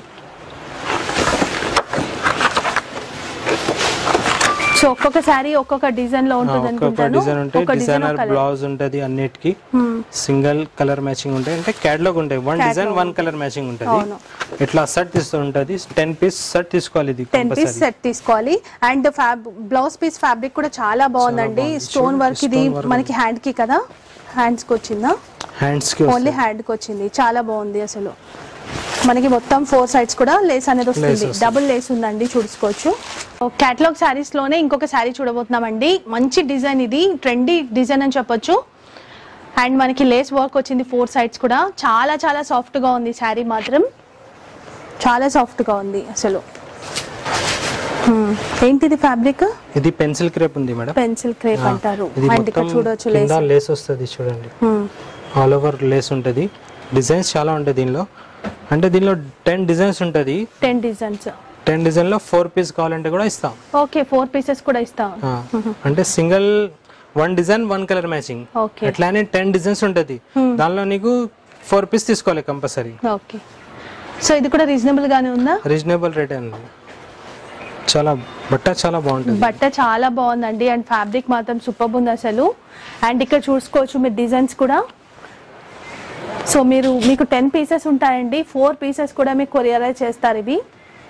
సో ఒక్కొక్క శారీ ఒక్కొక్క డిజైన్ లో ఉంటుంది ఒక్కొక్క అనుకుంటాను డిజైన్ ఉంటాయి ఒక డిజైన్ డిజైనర్ బ్లౌజ్ ఉంటది అన్నిటికి సింగిల్ కలర్ మ్యాచింగ్ ఉంటాయి అంటే క్యాటలాగ్ ఉంటాయి one design one colour matching ఉంటది అవును. ఇట్లా సెట్ తీస్తూ ఉంటది టెన్ పీస్ సెట్ తీసుకోవాలి ఇది టెన్ పీస్ కంపల్సరీ సెట్ తీసుకోవాలి and fab blouse piece fabric కూడా చాలా బాగుందండి స్టోన్ వర్క్ ఇది మనకి హ్యాండ్ కి కదా హ్యాండ్స్ కి వచ్చిందా హ్యాండ్స్ కి ఓన్లీ హ్యాండ్ కి వచ్చింది చాలా బాగుంది అసలు మనకి మొత్తం ఫోర్ సైడ్స్ కూడా లేస్ అనేది వస్తుంది వస్తుంది. డబుల్ లేస్ ఉందండి చూసుకోవచ్చు క్యాటలాగ్ శారీస్ లోనే ఇంకొక శారీ చూడబోతున్నామండి మంచి డిజైన్ ఇది ట్రెండీ డిజైన్ అని చెప్పొచ్చు అండ్ మనకి లేస్ వర్క్ వచ్చింది ఫోర్ సైడ్స్ కూడా చాలా చాలా సాఫ్ట్ గా ఉంది శారీ మాత్రం చాలా సాఫ్ట్ గా ఉంది అసలు Hmm. ఏంటిది ఫ్యాబ్రిక్ ఇది పెన్సిల్ క్రేప్ ఉంది మేడం పెన్సిల్ క్రేప్ అంటారు ఇది అండ్ ఇక్కడ మొత్తం చూడొచ్చు కింద లేస్ లేస్ వస్తుంది చూడండి ఆల్ ఓవర్ లేస్ ఉంటది డిజైన్స్ చాలా ఉంటాయి దీనిలో అంటే దీనిలో టెన్ డిజైన్స్ ఉంటది టెన్ డిజైన్స్ టెన్ డిజైన్ లో ఫోర్ పీస్ కావాలంటే కూడా ఇస్తాం ఓకే ఫోర్ పీసెస్ కూడా ఇస్తాం ఆ, అంటే single one design one colour matching okay అట్లానే టెన్ డిజైన్స్ ఉంటది దానిలో నీకు ఫోర్ పీస్ తీసుకోవాలి కంపల్సరీ ఓకే సో ఇది కూడా రీజనబుల్ గానే ఉందా రీజనబుల్ రేట్ అండి చాలా బట్ట చాలా బాగుంటుంది బట్ట చాలా బాగుందండి అండ్ ఫ్యాబ్రిక్ మాత్రం సూపర్ ఉంది అసలు అండ్ ఇక్కడ చూసుకోవచ్చు మీరు డిజైన్స్ కూడా సో మీరు మీకు టెన్ పీసెస్ ఉంటాయండి ఫోర్ పీసెస్ కూడా మీకు కొరియరైజ్ చేస్తారు ఇవి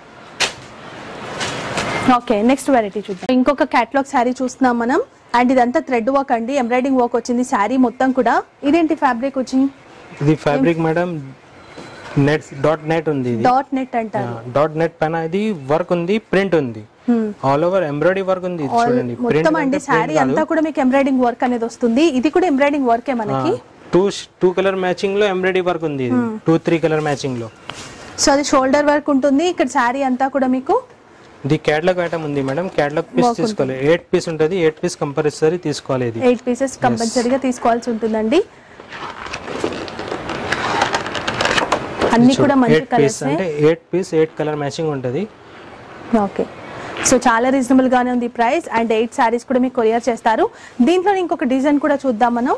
ఓకే నెక్స్ట్ వెరైటీ చూద్దాం ఇంకొక క్యాటలాగ్ శారీ చూస్తున్నాం మనం అండ్ ఇదంతా థ్రెడ్ వర్క్ అండి ఎంబ్రాయిడింగ్ వర్క్ వచ్చింది శారీ మొత్తం కూడా ఇదేంటి ఫ్యాబ్రిక్ వచ్చింది ఇది fabric madam net dot net ఉంది ఇది డాట్ నెట్ అంటారు డాట్ నెట్ పైన ఇది వర్క్ ఉంది ప్రింట్ ఉంది Hmm. All over embroidery work ఉంది ఇది చూడండి మొత్తం అండి శారీ అంతా కూడా మీకు ఎంబ్రాయిడింగ్ వర్క్ అనేది వస్తుంది ఇది కూడా ఎంబ్రాయిడింగ్ వర్కే మనకి టూ టూ కలర్ మ్యాచింగ్ లో ఎంబ్రాయిడరీ వర్క్ ఉంది ఇది టూ త్రీ కలర్ మ్యాచింగ్ లో సో అది షోల్డర్ వర్క్ ఉంటుంది ఇక్కడ శారీ అంతా కూడా మీకు ఇది క్యాటలాగ్ ఐటమ్ ఉంది మేడం క్యాటలాగ్ పీస్ తీసుకోవాలి ఎయిట్ పీస్ ఉంటుంది ఎయిట్ పీస్ కంపల్సరీ తీసుకోవాలి ఇది ఎయిట్ పీసెస్ కంపల్సరీగా తీసుకోవాల్సి ఉంటుందండి అన్ని కూడా మంచి ఎయిట్ పీస్ కలర్స్ అంటే eight piece eight colour matching ఉంటుంది ఓకే సో చాలా రీజనబుల్ గానే ఉంది ప్రైస్ అండ్ ఎయిట్ శారీస్ కూడా మీకు కొరియర్ చేస్తారు దీంట్లో ఇంకొక డిజైన్ కూడా చూద్దాం మనం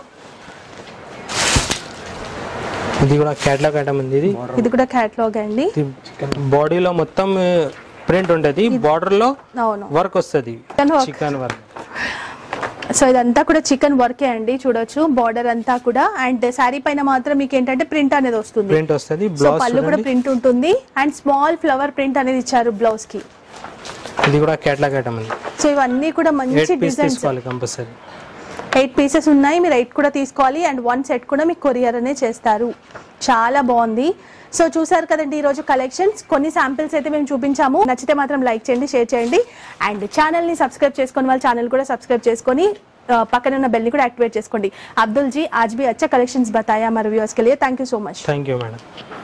ఇది కూడా క్యాటలాగ్ ఐటమ్ ఉంది ఇది ఇది కూడా క్యాటలాగ్ అండి బాడీలో మొత్తం ప్రింట్ ఉంటుంది బార్డర్ లో అవును వర్క్ వస్తుంది Chicken work. Chikan work so ఇదంతా కూడా చికెన్ వర్కే అండి చూడొచ్చు బార్డర్ అంతా కూడా అండ్ శారీ పైన మాత్రం మీకు ఏంటంటే ప్రింట్ అనేది వస్తుంది ప్రింట్ వస్తుంది సో బ్లౌజ్ పళ్ళు కూడా ప్రింట్ ఉంటుంది అండ్ స్మాల్ ఫ్లవర్ ప్రింట్ అనేది ఇచ్చారు బ్లౌజ్ కి ఇది కూడా కేటలాగ్ ఐటమ్ ఉంది సో ఇవన్నీ కూడా మంచి ఎయిట్ పీస్ డిజైన్స్ తీసుకోవాలి కంపల్సరీ ఎయిట్ పీసెస్ ఉన్నాయి మీరు ఎయిట్ కూడా తీసుకోవాలి అండ్ వన్ సెట్ కూడా మీకు కొరియర్ అనే చేస్తారు చాలా బాగుంది సో చూసారు కదండి ఈరోజు కలెక్షన్స్ కొన్ని శాంపిల్స్ అయితే మేము చూపించాము నచ్చితే మాత్రం లైక్ చేయండి షేర్ చేయండి అండ్ ఛానల్ని సబ్స్క్రైబ్ చేసుకొని వాళ్ళ ఛానల్ కూడా సబ్స్క్రైబ్ చేసుకొని ఆ, పక్కన ఉన్న బెల్ని కూడా యాక్టివేట్ చేసుకోండి అబ్దుల్ జీ आज भी अच्छा कलेक्शंस बताया हमारे व्यूअर्स के लिए thank you so much thank you madam